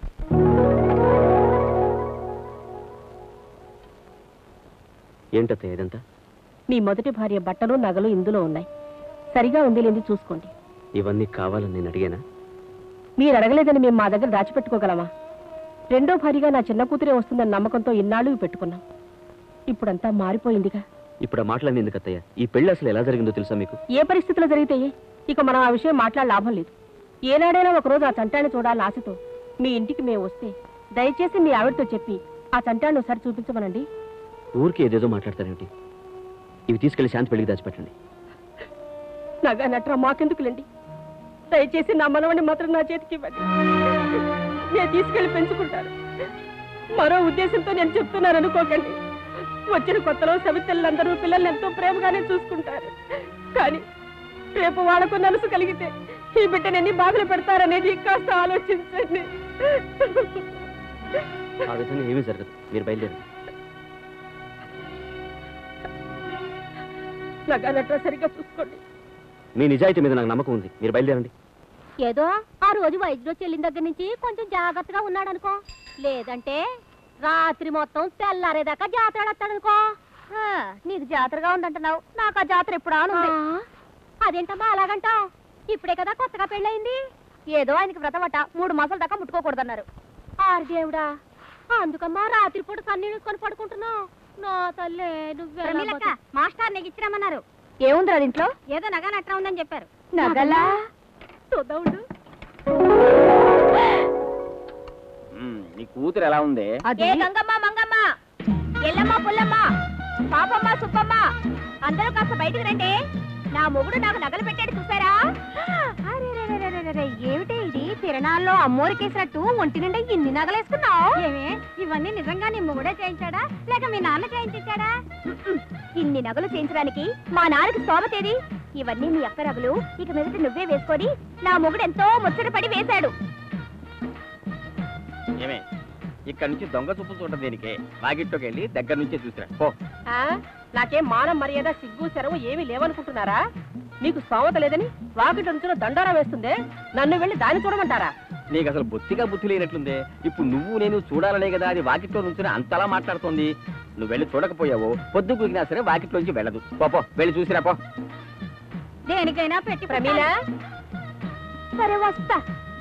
ఏంటత్తయ్య ఇదంతా మీ మొదటి భార్య బట్టలు నగలు ఇందులో ఉన్నాయి సరిగా ఉంది లేని చూసుకోండి ఇవన్నీ కావాలని నేను అడిగానా మీరు అడగలేదని మేము మా దగ్గర దాచిపెట్టుకోగలమా రెండో భార్యగా నా చిన్న కూతురే వస్తుందని నమ్మకంతో ఇన్నాళ్ళు ఇవి పెట్టుకున్నాం ఇప్పుడంతా మారిపోయిందిగా ఇప్పుడు ఆ మాటలన్నీ ఎందుకు అత్తయ్య ఈ పెళ్లి అసలు ఎలా జరిగిందో తెలుసా మీకు ఏ పరిస్థితులు జరిగితే ఇక మనం ఆ విషయం మాట్లాడ లాభం లేదు ఏనాడైనా ఒకరోజు ఆ చంటాన్ని చూడాలని ఆశతో మీ ఇంటికి మేము వస్తే దయచేసి మీ ఆవిడతో చెప్పి ఆ చంటాన్ని ఒకసారి చూపించమనండి ఊరికి ఏదేదో మాట్లాడతారేంటి ఇవి తీసుకెళ్లి శాంతి పెళ్లికి దాచిపెట్టండి నగా నట్రా మాకెందుకులేండి దయచేసి నా మనవని మాత్రం నా చేతికి ఇవ్వండి నేను తీసుకెళ్లి పెంచుకుంటాను మరో ఉద్దేశంతో నేను చెప్తున్నాను అనుకోకండి వచ్చిన కొత్తలో సవితల్లందరూ పిల్లల్ని ఎంతో ప్రేమగానే చూసుకుంటారు కానీ రేపు వాళ్ళకు నలుసు కలిగితే ఈ బిడ్డని ఎన్ని బాధలు పెడతారనేది కాస్త ఆలోచించండి ఆ విధంగా ఏమీ జరగదు మీరు బయలుదేరండి నగా నట్రా సరిగ్గా చూసుకోండి మీ నిజాయితీ మీద నాకు నమ్మకం ఉంది మీరు బయలుదేరండి ఏదో ఆ రోజు వైద్యుడు చెల్లిన దగ్గర నుంచి కొంచెం జాగ్రత్తగా ఉన్నాడు అనుకో లేదంటే రాత్రి మొత్తం తెల్లారేదాకా జాతర వస్తాడనుకో నీకు జాతరగా ఉందంటున్నావు నాకు ఆ జాతర ఎప్పుడు ఆనుంది అదేంటమ్మా అలాగంటావు ఇప్పుడే కదా కొత్తగా పెళ్ళయింది ఏదో ఆయనకి వ్రతమట మూడు మాసాల దాకా ముట్టుకోకూడదన్నారు ఆరు దేవుడా అందుకమ్మా రాత్రిపూట కన్నీళ్ళు కొని పడుకుంటున్నావు నా తల్లే నువ్వే మాస్టర్ నీకు ఇచ్చిరమ్మన్నారు ఏముందిరా దీంట్లో ఏదో నగ నట్రా ఉందని చెప్పారు నగలా చూద్దాం నీ కూతురు ఎలా ఉంది ఏ గంగమ్మ మంగమ్మ ఎల్లమ్మ పుల్లమ్మ పాపమ్మ సుబ్బమ్మ అందరూ కాస్త బయటకు రండి నా మొగుడు నాకు నగలు పెట్టాడు చూసారా అరెరెరెరెరెరె, ఏమిటి ఇది తిరణాల్లో అమ్మోరికేసినట్టు ఒంటి నిండా ఇన్ని నగలేసుకున్నావు ఏమే ఇవన్నీ నిజంగా నీ మొగుడే చేయించాడా లేక మీ నాన్న చేయించాడా ఇన్ని నగలు చేయించడానికి మా నాన్నకి స్తోమతేది ఇవన్నీ మీ అక్క నగలు ఇక మీదట నువ్వే వేసుకొని నా మొగుడు ఎంతో ముచ్చటపడి వేశాడు ఏమే ఇక్కడ నుంచి దొంగ చూపు చూడటం దేనికే వాకిట్లోకి వెళ్ళి దగ్గర నుంచే చూసిరా పో ఆ? నాకేం మానం మర్యాద సిగ్గు సెరవు ఏమీ లేవనుకుంటున్నారా మీకు స్తోమత లేదని వాకిటి నుంచున్న దండారా వేస్తుందే నన్ను వెళ్ళి దాన్ని చూడమంటారా నీకు అసలు బొత్తిగా బుద్ధి లేనట్లుందే ఇప్పుడు నువ్వు నేను చూడాలనే కదా అది వాకిట్లో నుంచి అంతలా మాట్లాడుతోంది నువ్వు వెళ్ళి చూడకపోయావో పొద్దు కూకినా సరే వాకిట్లోంచి వెళ్ళదు పో పో వెళ్ళి చూసిరా పో దేనికైనా పెట్టి ప్రమీల సరే వస్తా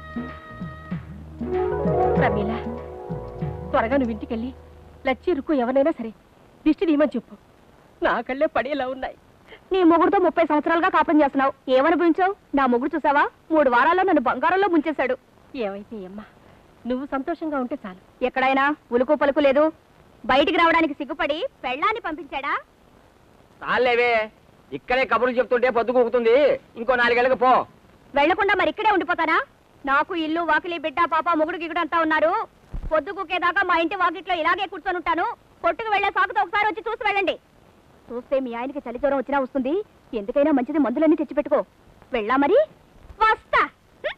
ప్రమీల త్వరగా నువ్వు ఇంటికెళ్ళి లచ్చి ఇరుకు ఎవరైనా సరే దిష్టి తీయమని చెప్పు నా కళ్ళే పడేలా ఉన్నాయి నీ మొగుడుతో ముప్పై సంవత్సరాలుగా కాపురం చేస్తున్నావు ఏమనుభవించావు నా మొగుడు చూసావా మూడు వారాల్లో నన్ను బంగారంలో ముంచేశాడు ఏమైతే అమ్మా నువ్వు సంతోషంగా ఉంటే చాలు ఎక్కడైనా ఉలుకు పలుకు లేదు బయటికి రావడానికి సిగ్గుపడి పెళ్ళాన్ని పంపించాడా చాలేవే ఇక్కడే కబుర్లు చెప్తుంటే పొద్దు కూకుతుంది ఇంకో నాలుగేళ్ళకి పో వెళ్లకుండా మరి ఇక్కడే ఉండిపోతానా నాకు ఇల్లు వాకిలి బిడ్డ పాప మొగుడు గిగుడు అంతా ఉన్నారు పొద్దు కూకేదాకా మా ఇంటి వాకిట్లో ఇలాగే కూర్చొని ఉంటాను కొట్టుకు వెళ్లే సాకుతో ఒకసారి వచ్చి చూసి వెళ్ళండి చూస్తే మీ ఆయనకి చలి జ్వరం వచ్చినా వస్తుంది ఎందుకైనా మంచిది మందులన్నీ తెచ్చిపెట్టుకో వెళ్ళా మరి వస్తా హ్మ్.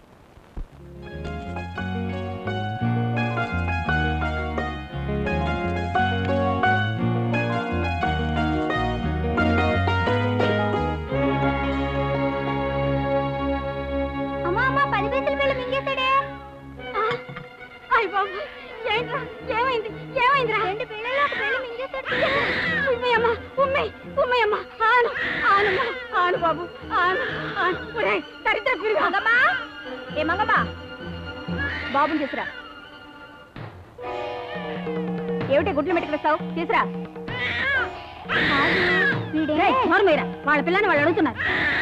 అమ్మా అమ్మా పది పైసలు వెళ్ళి మింగేశాడే అయ్య బాబు ఏంట్రా ఏమైంది ఏమైందిరా రెండు పిల్లలు ఒక పిల్ల మింగేశాడు ఉమ్మయ్యమ్మ ఉమ్మయ్ ఉమ్మయ్యమ్మ ఆను ఆనమ్మ ఆను బాబు ఆను ఆను ఒరేయ్ దరిద్ర పిరుగు మంగమ్మ ఏ మంగమ్మ బాబుని తీసురా ఏమిటి గుడ్లు మెట్టుకు వస్తావు తీసురా రేయ్, నోరు మీరా వాళ్ళ పిల్లని వాళ్ళు అడుగుతున్నారు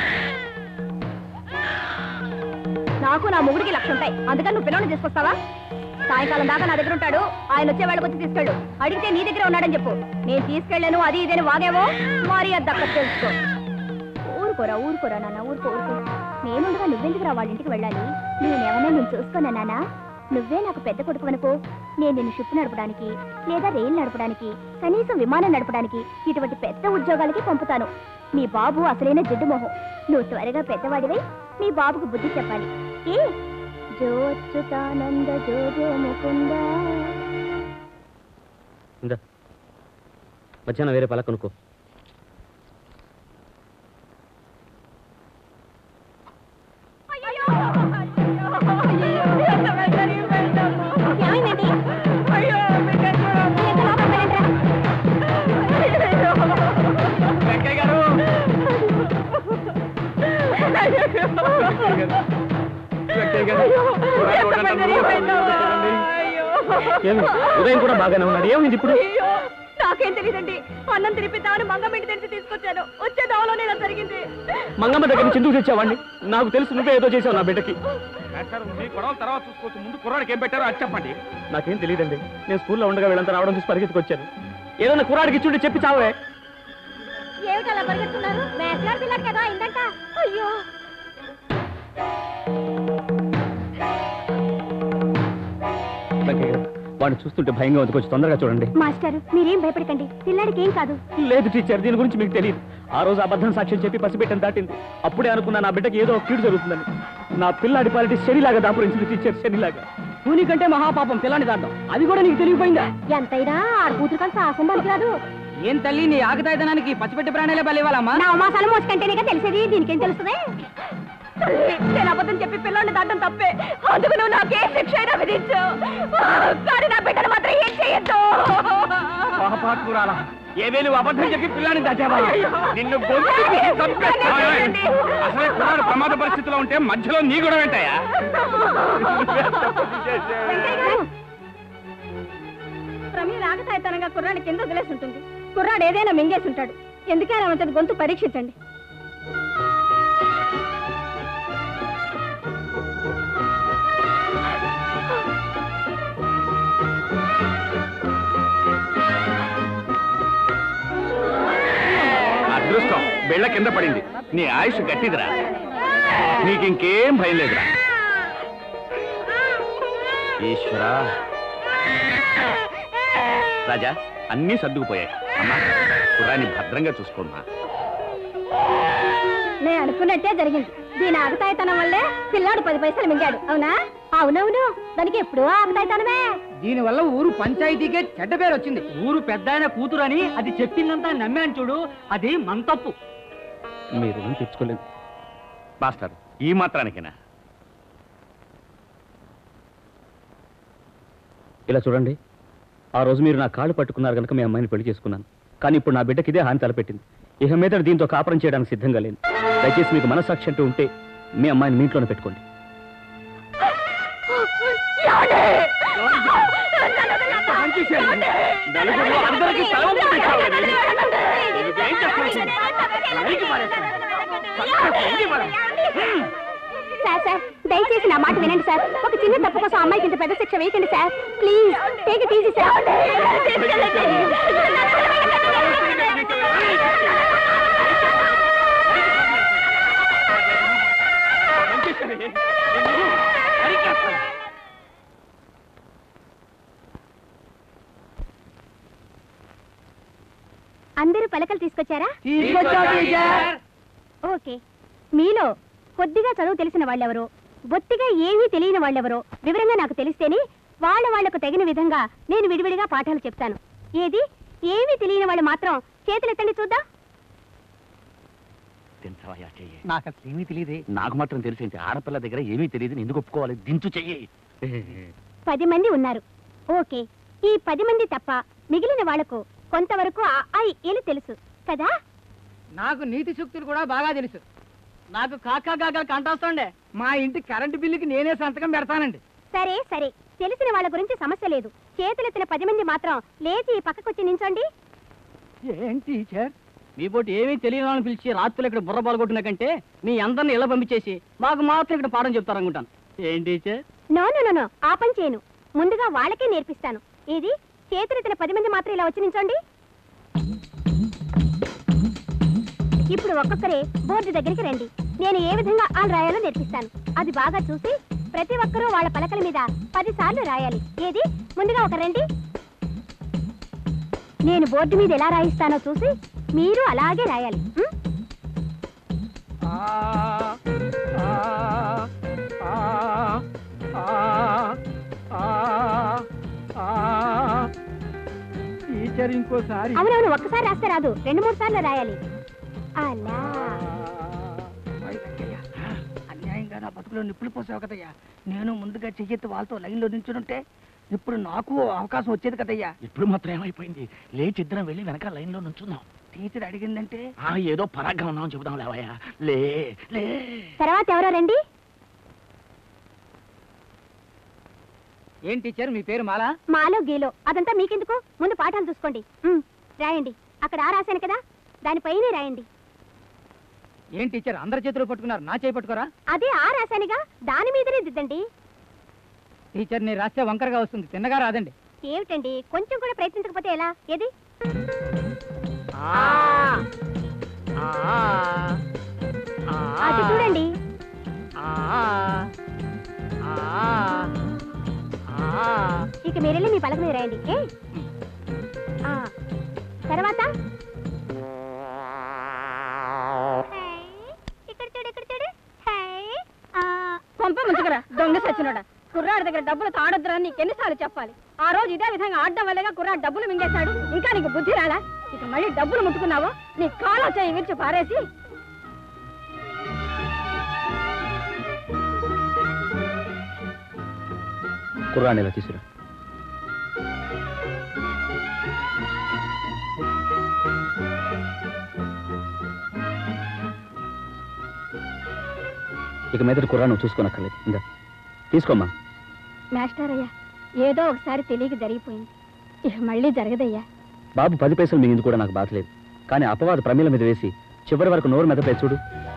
నాకు నా మొగుడికి లక్ష ఉంటాయి అందుకని నువ్వు పిల్లల్ని తీసుకొస్తావా సాయంకాలం దాకా నా దగ్గర ఉంటాడు ఆయన వచ్చే వాళ్ళకి వచ్చి తీసుకెళ్ళు అడిగితే నీ దగ్గర ఉన్నాడని చెప్పు నేను తీసుకెళ్ళాను అది ఇదేని వాగేవో మరి అది దక్క తెలుసుకో ఊరుకోరా ఊరుకోరా నాన్న ఊరుకో ఊరుకో నేనుండగా నువ్వెందుకురా వాళ్ళ ఇంటికి వెళ్ళాలి నేనేమన్నా నేను చూసుకోనా నాన్న నువ్వే నాకు పెద్ద కొడుకు అనుకో నేను నిన్ను షిప్ నడపడానికి లేదా రైలు నడపడానికి కనీసం విమానం నడపడానికి ఇటువంటి పెద్ద ఉద్యోగాలకి పంపుతాను మీ బాబు అసలైన జిడ్డు మొహం నువ్వు త్వరగా పెద్దవాడివై మీ బాబుకు బుద్ధి చెప్పాలి ఏ జో అచ్యుతానంద జో జో ముకుంద ఇందా మధ్యాహ్నం వేరే పలక కొనుక్కో ఏమైందండి ఎంత లోపలికి వెళ్ళండిరా. వెంకయ్య గారు వెంకయ్య గారు ఏమి ఉదయం కూడా బాగానే ఉన్నాడు ఏమైంది ఇప్పుడు అయ్యో నాకేం తెలియదండి అన్నం తినిపిద్దామని మంగమ్మింటి తెరిచి తీసుకొచ్చాను వచ్చే దావలోనే ఇలా జరిగింది మంగమ్మ దగ్గర నుంచి ఎందుకు తెచ్చావండి నాకు తెలుసు నువ్వే ఏదో చేసావు నా బిడ్డకి మాస్టర్ మీ గొడవలు తర్వాత చూసుకోవచ్చు ముందు కుర్రాడికి ఏం పెట్టారో అది చెప్పండి నాకేం తెలియదండి నేను స్కూల్లో ఉండగా వీళ్ళంతా రావడం చూసి పరిగెత్తుకొచ్చాను ఏదైనా కుర్రాడికి ఇచ్చుంటే చెప్పి చావే ఏమిటి అలా పరిగెత్తున్నారు మేస్లార్ పిల్లడు కదా ఇందంట అయ్యో వెంకయ్య గారు, వాడిని చూస్తుంటే భయంగా ఉంది కొంచెం తొందరగా చూడండి మాస్టర్ మీరేం భయపడకండి పిల్లాడికి ఏం కాదు లేదు టీచర్ దీని గురించి మీకు తెలియదు ఆ రోజు అబద్ధం సాక్ష్యం చెప్పి పసిపెట్టని దాటింది అప్పుడే అనుకున్నా నా బిడ్డకి ఏదో ఒక కీడు జరుగుతుందని నా పిల్లాడి పాలిటీ శనిలాగా దాపురించింది టీచర్ శనిలాగా కూని కంటే మహాపాపం పిల్లని దాంట్లో అది కూడా నీకు తెలియపోయిందా ఎంతైనా ఆరు కూతురు కలిసి ఆసం పనికిరాదు ఏం తల్లి నీ ఆకతాయితనానికి పచ్చిపెట్టి ప్రాణాలే బలివ్వాలమ్మా నా ఉమాసాలు మోసుకంటేనే తెలిసేది దీనికేం తెలుస్తుంది నేను అబద్ధం చెప్పి పిల్లల్ని దాటం తప్పే అందుకు నువ్వు నాకే శిక్ష అయినా విధించు కానీ నా బిడ్డను మాత్రం ఏం చేయొద్దు పాపాత్మురాలా ఏమే నువ్వు అబద్ధం చెప్పి పిల్లాన్ని దాచావా నిన్ను గొంతు పిసికి చంపేస్తా. అసలే కుర్రాడు ప్రమాద పరిస్థితిలో ఉంటే మధ్యలో నీ కూడా వెంటయ్యా ప్రమీల ఆగతాయితనంగా కుర్రాడి కింద వదిలేసి ఉంటుంది కుర్రాడు ఏదైనా మింగేసి ఉంటాడు ఎందుకైనా అతని గొంతు పరీక్షించండి అదృష్టం బెళ్ళ కింద పడింది నీ ఆయుష్ గట్టిదిరా నీకు ఇంకేం భయం లేదురా ఈశ్వరా రాజా అన్నీ సర్దుకుపోయాయి అమ్మా కుర్రాన్ని భద్రంగా చూసుకోమ్మా నేను అనుకున్నట్టే జరిగింది దీని ఆగతాయితనం వల్లే పిల్లాడు పది పైసలు మింగాడు అవునా అవునవును దానికి ఎప్పుడూ ఆగతాయితనమే దీనివల్ల ఊరు పంచాయతీకే చెడ్డ పేరు వచ్చింది ఊరు పెద్ద ఆయన కూతురని అది చెప్పిందంతా నమ్మాను చూడు అది మన తప్పు మీరు రుణం తెచ్చుకోలేదు మాస్టర్ ఈ మాత్రానికేనా ఇలా చూడండి ఆ రోజు మీరు నా కాళ్ళు పట్టుకున్నారు కనుక మీ అమ్మాయిని పెళ్లి చేసుకున్నాను కానీ ఇప్పుడు నా బిడ్డకి ఇదే హాని తలపెట్టింది ఇక మీద దీంతో కాపురం చేయడానికి సిద్ధంగా లేను దయచేసి మీకు మనస్సాక్షి అంటూ ఉంటే మీ అమ్మాయిని మీ ఇంట్లోనే పెట్టుకోండి నలుగురు అందరికీ తల వంపులు ఇచ్చావు కదా ఇది. నువ్వేం చేస్తున్నావు? నరికి పారేస్తాను. చంపేసి మరి. సార్ సార్ దయచేసి నా మాట వినండి సార్ ఒక చిన్న తప్పు కోసం అమ్మాయికి ఇంత పెద్ద శిక్ష వేయకండి sir please take it easy sir చంపేశాను. నిన్ను నరికేస్తాను. అందరూ పలకలు తీసుకొచ్చారా తీసుకొచ్చాం టీచర్ ఓకే మీలో కొద్దిగా చదువు తెలిసిన వాళ్ళెవరో బొత్తిగా ఏమీ తెలియని వాళ్ళెవరో వివరంగా నాకు తెలిస్తేనే వాళ్ళ వాళ్లకు తగిన విధంగా నేను విడివిడిగా పాఠాలు చెప్తాను ఏది ఏమీ తెలియని వాళ్ళు మాత్రం చేతులెత్తండి చూద్దాం తింటావయ్యా చెయ్యి నాకు అసలు ఏమీ తెలియదే నాకు మాత్రం తెలిసింది ఆడపిల్ల దగ్గర ఏమీ తెలియదు ఎందుకు ఒప్పుకోవాలి దించు చెయ్యి పది మంది ఉన్నారు ఓకే ఈ పది మంది తప్ప మిగిలిన వాళ్లకు కొంతవరకు ఆ ఐ ఏలు తెలుసు కదా నాకు నీతి సూక్తులు కూడా బాగా తెలుసు నాకు కాకా కాకా కంటొస్తుండే మా ఇంటి కరెంటు బిల్లుకి నేనే సంతకం పెడతానండి సరే సరే తెలిసిన వాళ్ళ గురించి సమస్య లేదు చేతులెత్తిన పది మంది మాత్రం లేచి ఈ పక్కకొచ్చి నించోండి ఏం టీచర్ మీ పోటీ ఏమీ తెలియని వాళ్ళని పిలిచి రాత్రులు ఇక్కడ బుర్ర పాల్గొట్టిన కంటే మీ అందరిని ఇలా పంపించేసి మాకు మాత్రం ఇక్కడ పాఠం చెప్తారనుకుంటాను ఏం teacher no no no, no ఆ పని చేయను ముందుగా వాళ్ళకే నేర్పిస్తాను ఇది చేతులెత్తిన పది మంది మాత్రం ఇలా వచ్చి నించోండి ఇప్పుడు ఒక్కొక్కరే బోర్డు దగ్గరికి రండి నేను ఏ విధంగా ఆలు రాయాలో నేర్పిస్తాను అది బాగా చూసి ప్రతి ఒక్కరూ వాళ్ళ పలకల మీద పది సార్లు రాయాలి ఏది ముందుగా ఒక రండి నేను బోర్డు మీద ఎలా రాయిస్తానో చూసి మీరు అలాగే రాయాలి ఉం? టీచర్ ఇంకోసారి అవునవును ఒక్కసారి రాస్తే రాదు రెండు మూడు సార్లు రాయాలి అలా అన్యాయంగా నా బతుకులో నిప్పులు పోసావు కదయ్యా నేను ముందుగా చెయ్యెత్తి వాళ్ళతో లైన్లో నించునుంటే ఇప్పుడు నాకు అవకాశం వచ్చేది కదయ్యా ఇప్పుడు మాత్రం ఏమైపోయింది లేచి ఇద్దరం వెళ్ళి వెనక లైన్ లో నుంచుందాం టీచర్ అడిగిందంటే ఆ ఏదో పరాగ్గా ఉన్నామని చెబుదాం లేవయ్యా లే లే తర్వాత ఎవరో రండి ఏం టీచర్ మీ పేరు మాలా మాలో గీలో అదంతా మీకెందుకు ముందు పాఠాలు చూసుకోండి ఉమ్, రాయండి అక్కడ ఆ రాశాను కదా దానిపైనే రాయండి ఏం టీచర్ అందరి చేతులు పట్టుకున్నారు నా చేయి పట్టుకోరా అదే ఆ రాశానుగా దాని మీదనే దిద్దండి టీచర్ నీ రాస్తే వంకరగా వస్తుంది తిన్నగా రాదండి ఏమిటండి కొంచెం కూడా ప్రయత్నించకపోతే ఎలా ఏది అది చూడండి ఇక మీరెళ్ళి మీ పలక మీద రాయండి ఏ? ఆ, తర్వాత హై, ఇక్కడ చూడు ఇక్కడ చూడు హై, ఆ, కొంప ముంచుకురా దొంగ సచ్చినోడా కుర్రాడి దగ్గర డబ్బులు తాడొద్దురా నీకు ఎన్నిసార్లు చెప్పాలి ఆ రోజు ఇదే విధంగా ఆడడం వల్లగా కుర్రాడు డబ్బులు మింగేశాడు ఇంకా నీకు బుద్ధి రాలా ఇక మళ్ళీ డబ్బులు ముట్టుకున్నావో నీ కాలా చేయి విరిచి పారేసి కుర్రాన్ని ఇలా తీసుకురా ఇక మీద కుర్రా నువ్వు చూసుకోనక్కర్లేదు ఇంకా తీసుకోమ్మా మాస్టర్ అయ్యా ఏదో ఒకసారి తెలియక జరిగిపోయింది ఇక మళ్ళీ జరగదయ్యా బాబు పది పైసలు మిగింది కూడా నాకు బాధలేదు కానీ అపవాద ప్రమేల మీద వేసి చివరి వరకు నోరు మెదపే చూడు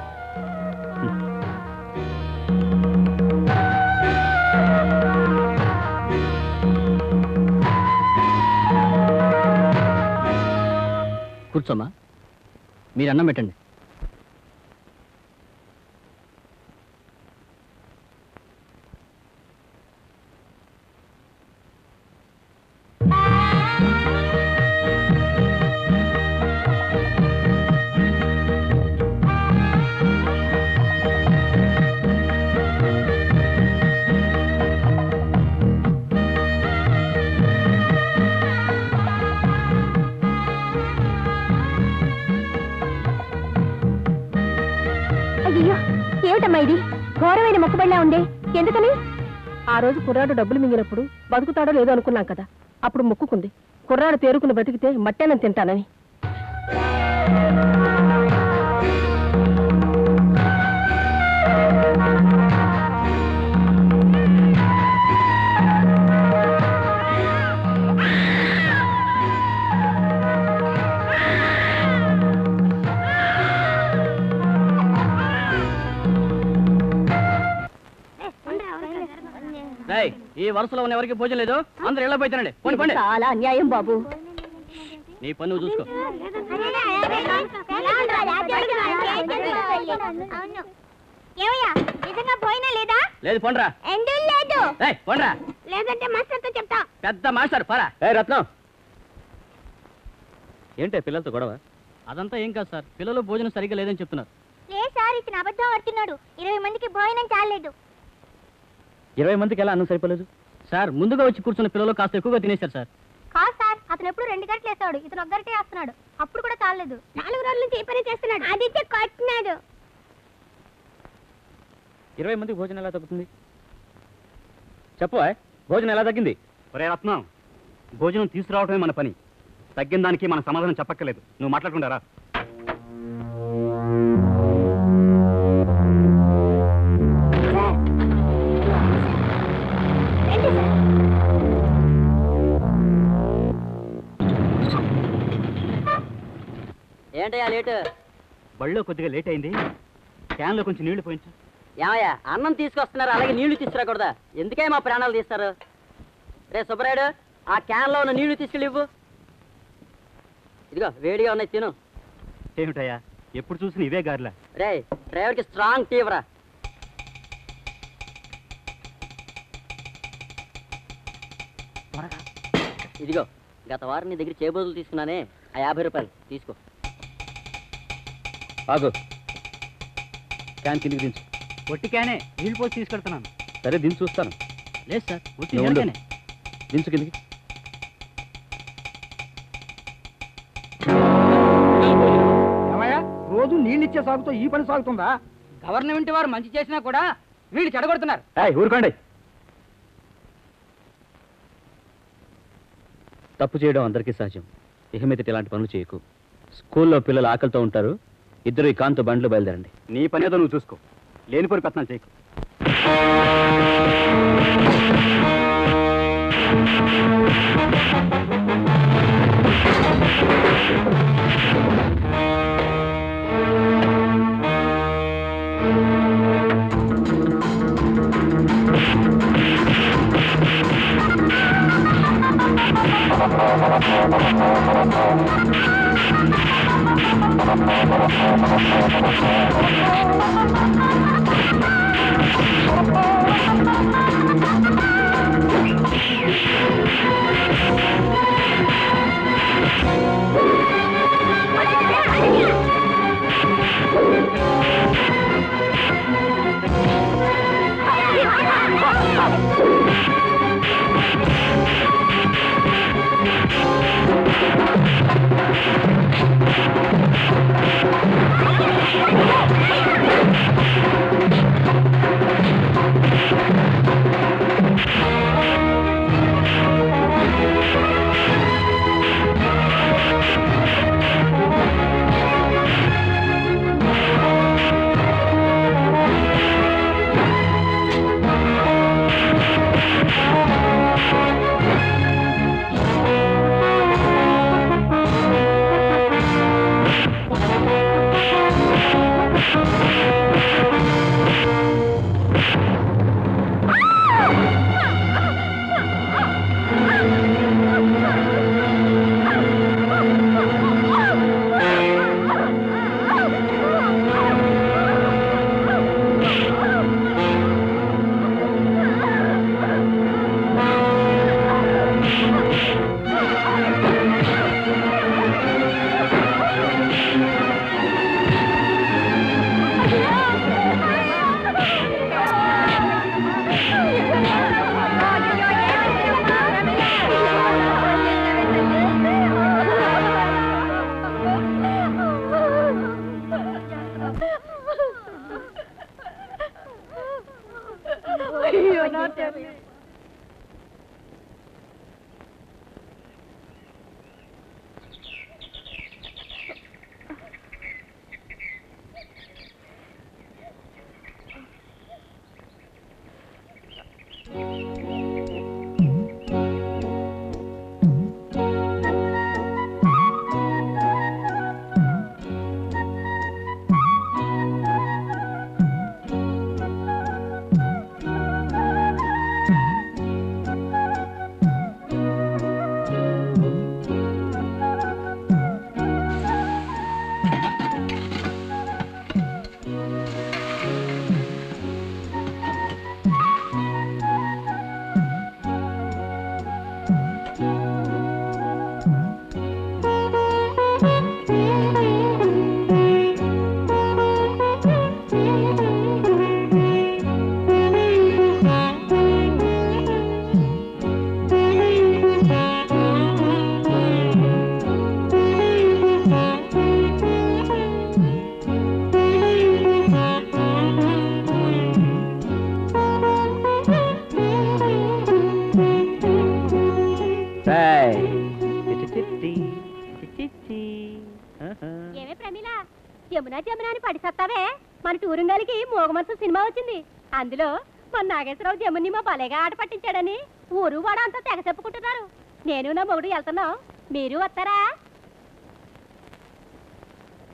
కూర్చోమ్మా మీరు అన్నం పెట్టండి అయ్యో ఏమిటమ్మా ఇది ఘోరమైన మొక్కుబడిలా ఉంది ఎందుకని ఆ రోజు కుర్రాడు డబ్బులు మింగినప్పుడు బతుకుతాడో లేదో అనుకున్నాం కదా అప్పుడు మొక్కుకుంది కుర్రాడు తేరుకుని బతికితే మట్టేనం తింటానని రేయ్, ఈ వరుసలో ఉన్న ఎవరికి భోజనం లేదు అందరు ఇళ్ళ పోయి తినండి పోండి పండి చాలా అన్యాయం బాబు నీ పని నువ్వు చూసుకో ఏమయ్యా నిజంగా పోయినా లేదా లేదు పండ్రా ఎందుకు లేదు ఏయ్ పండ్రా లేదంటే మాస్టర్తో చెప్తా పెద్ద మాస్టర్ పరా ఏ రత్నం ఏంటే పిల్లలతో గొడవ అదంతా ఏం కాదు సార్ పిల్లలు భోజనం సరిగ్గా లేదని చెప్తున్నారు లే సార్ ఇతను అబద్ధం ఆడుతున్నాడు ఇరవై మందికి భోజనం చాలేదు ఇరవై మందికి ఎలా అన్నం సరిపోలేదు సార్ ముందుగా వచ్చి కూర్చున్న పిల్లలు కాస్త ఎక్కువగా తినేశారు సార్ కాదు సార్ అతను ఎప్పుడు రెండు గంటలు వేస్తాడు ఇతను ఒక్కరిటే వేస్తున్నాడు అప్పుడు కూడా చాలేదు నాలుగు రోజుల నుంచి ఏ పని చేస్తున్నాడు అది కొట్టినాడు ఇరవై మందికి భోజనం ఎలా తగ్గుతుంది చెప్పు ఆయ్, భోజనం ఎలా తగ్గింది ఒరే రత్నం భోజనం తీసుకురావటమే మన పని తగ్గిన దానికి మన సమాధానం చెప్పక్కర్లేదు నువ్వు మాట్లాడుకుంటారా రండి సార్ ఏంటయ్యా లేటు బళ్ళో కొద్దిగా లేట్ అయింది క్యాన్లో కొంచెం నీళ్లు పోయించు ఏమయ్యా అన్నం తీసుకొస్తున్నారు అలాగే నీళ్లు తీసుకురాకూడదా ఎందుకే మా ప్రాణాలు తీస్తారు రే సుబ్బరాయుడు ఆ క్యాన్లో ఉన్న నీళ్లు తీసుకెళ్ళి ఇవ్వు ఇదిగో వేడిగా ఉన్నాయి తిను ఏమిటయ్యా ఎప్పుడు చూసిన ఇవే గారిలా రే డ్రైవర్కి స్ట్రాంగ్ టీ ఇవ్వరా ఇదిగో గత వారం నీ దగ్గర చేబోదులు తీసుకున్నానే ఆ యాభై రూపాయలు తీసుకో ఆగు క్యాన్ కిందికి దించు ఒట్టి క్యానే నీళ్ళు పోసి తీసుకెళ్తున్నాను సరే దించి చూస్తాను లేదు సార్ ఒట్టి నువ్వు ఉండు. నీళ్ళకేనే. దించు కిందికి ఏమయ్యా రోజు నీళ్ళు ఇచ్చే సాగుతో ఈ పని సాగుతుందా గవర్నమెంట్ వారు మంచి చేసినా కూడా వీళ్ళు చెడగొడుతున్నారు ఏయ్, ఊరుకోండి తప్పు చేయడం అందరికీ సహజం ఇక మీదట ఇలాంటి పనులు చేయకు స్కూల్లో పిల్లలు ఆకలితో ఉంటారు ఇద్దరు ఈ కాంతో బండ్లు బయలుదేరండి నీ పని ఏదో నువ్వు చూసుకో లేని పని పెత్తనాలు చేయకు అయ్యో నా తల్లి ఏమే ప్రమీల జమున జమున అని పడి సత్తావే మన టూరింగాలికి మోగమనసు సినిమా వచ్చింది అందులో మన నాగేశ్వరరావు జముని మా భలేగా ఆట పట్టించాడని ఊరు వాడు అంతా తెగ చెప్పుకుంటున్నారు నేను నా మొగుడు వెళ్తున్నాం మీరు వస్తారా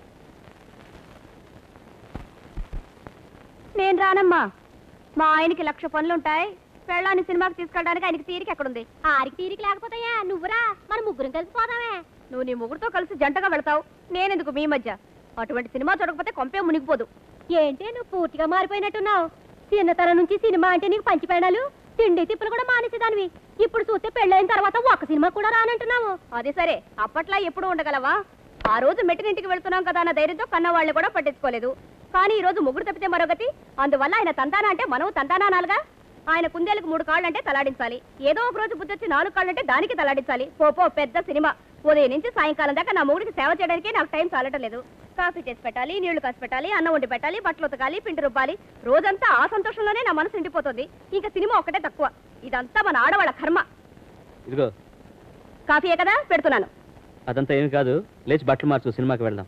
నేను రానమ్మా మా ఆయనకి లక్ష పనులుంటాయి పెళ్ళాన్ని సినిమాకి తీసుకెళ్ళడానికి ఆయనకి తీరిక ఎక్కడుంది ఆరికి తీరిక లేకపోతాయా నువ్వురా మన ముగ్గురం కలిసి పోదామే నువ్వు నీ ముగ్గురుతో కలిసి జంటగా వెళ్తావు నేనెందుకు మీ మధ్య అటువంటి సినిమా చూడకపోతే కొంపే మునిగిపోదు ఏంటి నువ్వు పూర్తిగా మారిపోయినట్టున్నావు చిన్నతనం నుంచి సినిమా అంటే నీకు పంచిపోయినాలు తిండి తిప్పులు కూడా మానేసేదానివి ఇప్పుడు చూస్తే పెళ్ళైన తర్వాత ఒక్క సినిమా కూడా రానంటున్నావు అది సరే అప్పట్లా ఎప్పుడు ఉండగలవా ఆ రోజు మెట్టినింటికి వెళ్తున్నాం కదా అన్న ధైర్యంతో కన్న వాళ్ళని కూడా పట్టించుకోలేదు కానీ ఈ రోజు ముగ్గురు తప్పితే మరొకటి అందువల్ల ఆయన తంతానా అంటే మనం తంతానాలుగా ఆయన కుందేలకు మూడు కాళ్ళు అంటే తలాడించాలి ఏదో ఒక రోజు బుద్ధి వచ్చి నాలుగు కాళ్ళు అంటే దానికి తలాడించాలి పో పో పెద్ద సినిమా ఉదయం నుంచి సాయంకాలం దాకా నా మొగుడికి సేవ చేయడానికి నాకు టైం చాలటం లేదు కాఫీ చేసి పెట్టాలి నీళ్లు కాసి పెట్టాలి అన్నం వండి పెట్టాలి బట్టలు ఉతకాలి పిండి రుబ్బాలి రోజంతా ఆ సంతోషంలోనే నా మనసు నిండిపోతుంది ఇంకా సినిమా ఒకటే తక్కువ ఇదంతా మన ఆడవాళ్ళ కర్మ ఇదిగో కాఫీయే కదా పెడుతున్నాను అదంతా ఏమి కాదు లేచి బట్టలు మార్చు సినిమాకి వెళ్దాం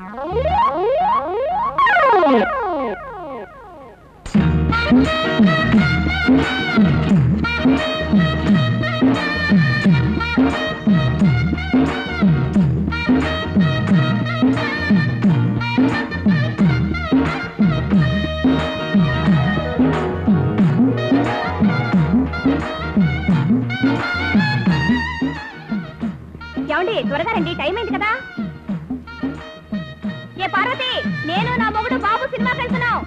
ఏమండి త్వరగా రండి టైం అయింది కదా ఏ పార్వతి నేను నా మొగుడు బాబు సినిమాకి వెళ్తున్నాం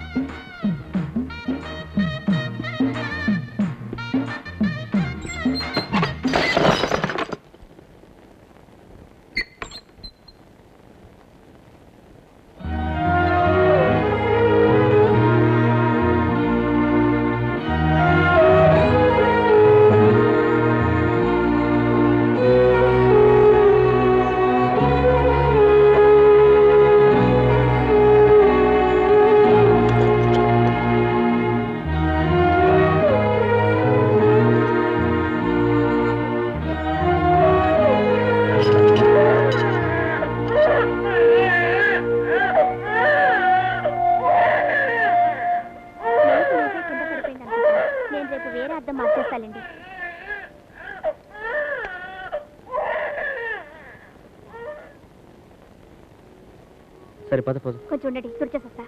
నేను రేపు వేరే అద్దం మార్చేస్తానండి సరే పద పద కొంచెం ఉండండి తుడిచేసొస్తా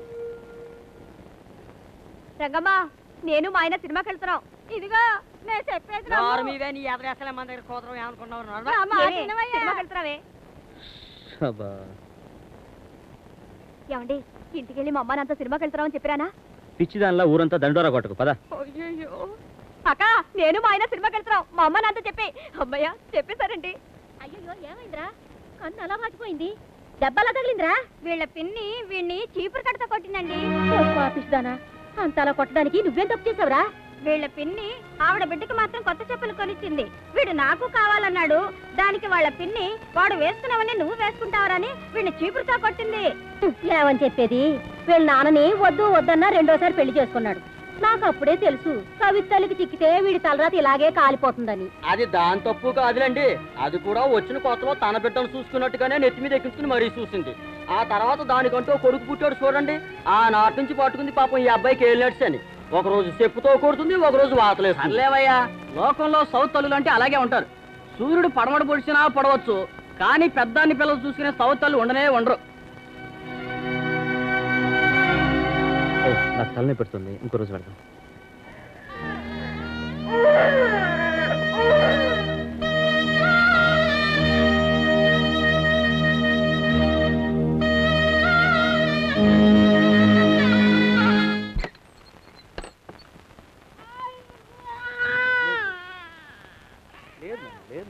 రంగమ్మ నేను మా ఆయన సినిమాకి వెళ్తున్నాం ఇదిగో నేను చెప్పేది నమ్ము. నోరు మీవే నీ ఎదరేసలే మన దగ్గర కూతురు ఏమనుకున్నావు నోరు నా మాట ఏమి? వినవయ్యా. సినిమాకి వెళ్తున్నావే అబ్బా ఏమండి ఇంటికి వెళ్ళి మా అమ్మ నాతో సినిమాకి వెళ్తున్నామని చెప్పిరానా పిచ్చి దానిలా ఊరంతా దండోరా కొట్టకు పద అయ్యో అక్క నేను మా ఆయన సినిమాకి వెళ్తున్నాం మా అమ్మ నాతో చెప్పి అమ్మయ్య చెప్పేశారండి అయ్యో ఏమైందిరా కన్ను అలా మాచిపోయింది దెబ్బలా తగిలిందిరా వీళ్ళ పిన్ని వీడిని చీపురు కడత కొట్టిందండి పాపిస్తానా అంత అలా కొట్టడానికి నువ్వేం తప్పు చేసావురా వీళ్ళ పిన్ని ఆవిడ బిడ్డకి మాత్రం కొత్త చెప్పులు కొనిచ్చింది వీడు నాకు కావాలన్నాడు దానికి వాళ్ళ పిన్ని వాడు వేసుకున్నావని నువ్వు వేసుకుంటావరని వీడిని చీపురుతో కొట్టింది ఏమని చెప్పేది వీళ్ళ నాన్నని వద్దు వద్దన్నా రెండోసారి పెళ్లి చేసుకున్నాడు నాకు అప్పుడే తెలుసు కవితలకి చిక్కితే వీడి తలరాత ఇలాగే కాలిపోతుందని అది దాని తప్పు కాదులేండి అది కూడా వచ్చిన కొత్తలో తన బిడ్డను చూసుకున్నట్టుగానే నెత్తి మీద ఎక్కించుకుని మరీ చూసింది ఆ తర్వాత దానికంటూ ఓ కొడుకు పుట్టాడు చూడండి ఆ నాటి నుంచి పట్టుకుంది పాపం ఈ అబ్బాయికి ఏలినట్స్ అని ఒక రోజు చెప్పుతో కొడుతుంది ఒక రోజు వాతలేస్తుంది సర్లేవయ్యా లోకంలో సౌత్ తల్లులు అంటే అలాగే ఉంటారు సూర్యుడు పడమడ పొడిచినా పడవచ్చు కానీ పెద్దాన్ని పిల్లలు చూసుకునే సౌత్ తల్లు ఉండనే ఉండరు ఏ, నాకు తలనే పెడుతుంది ఇంకో రోజు పెడదాం లేదు లేదు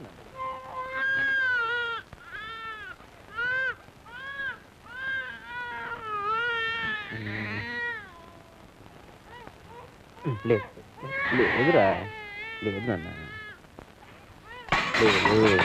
లేదు లేదురా లేదు నాన్న లేదు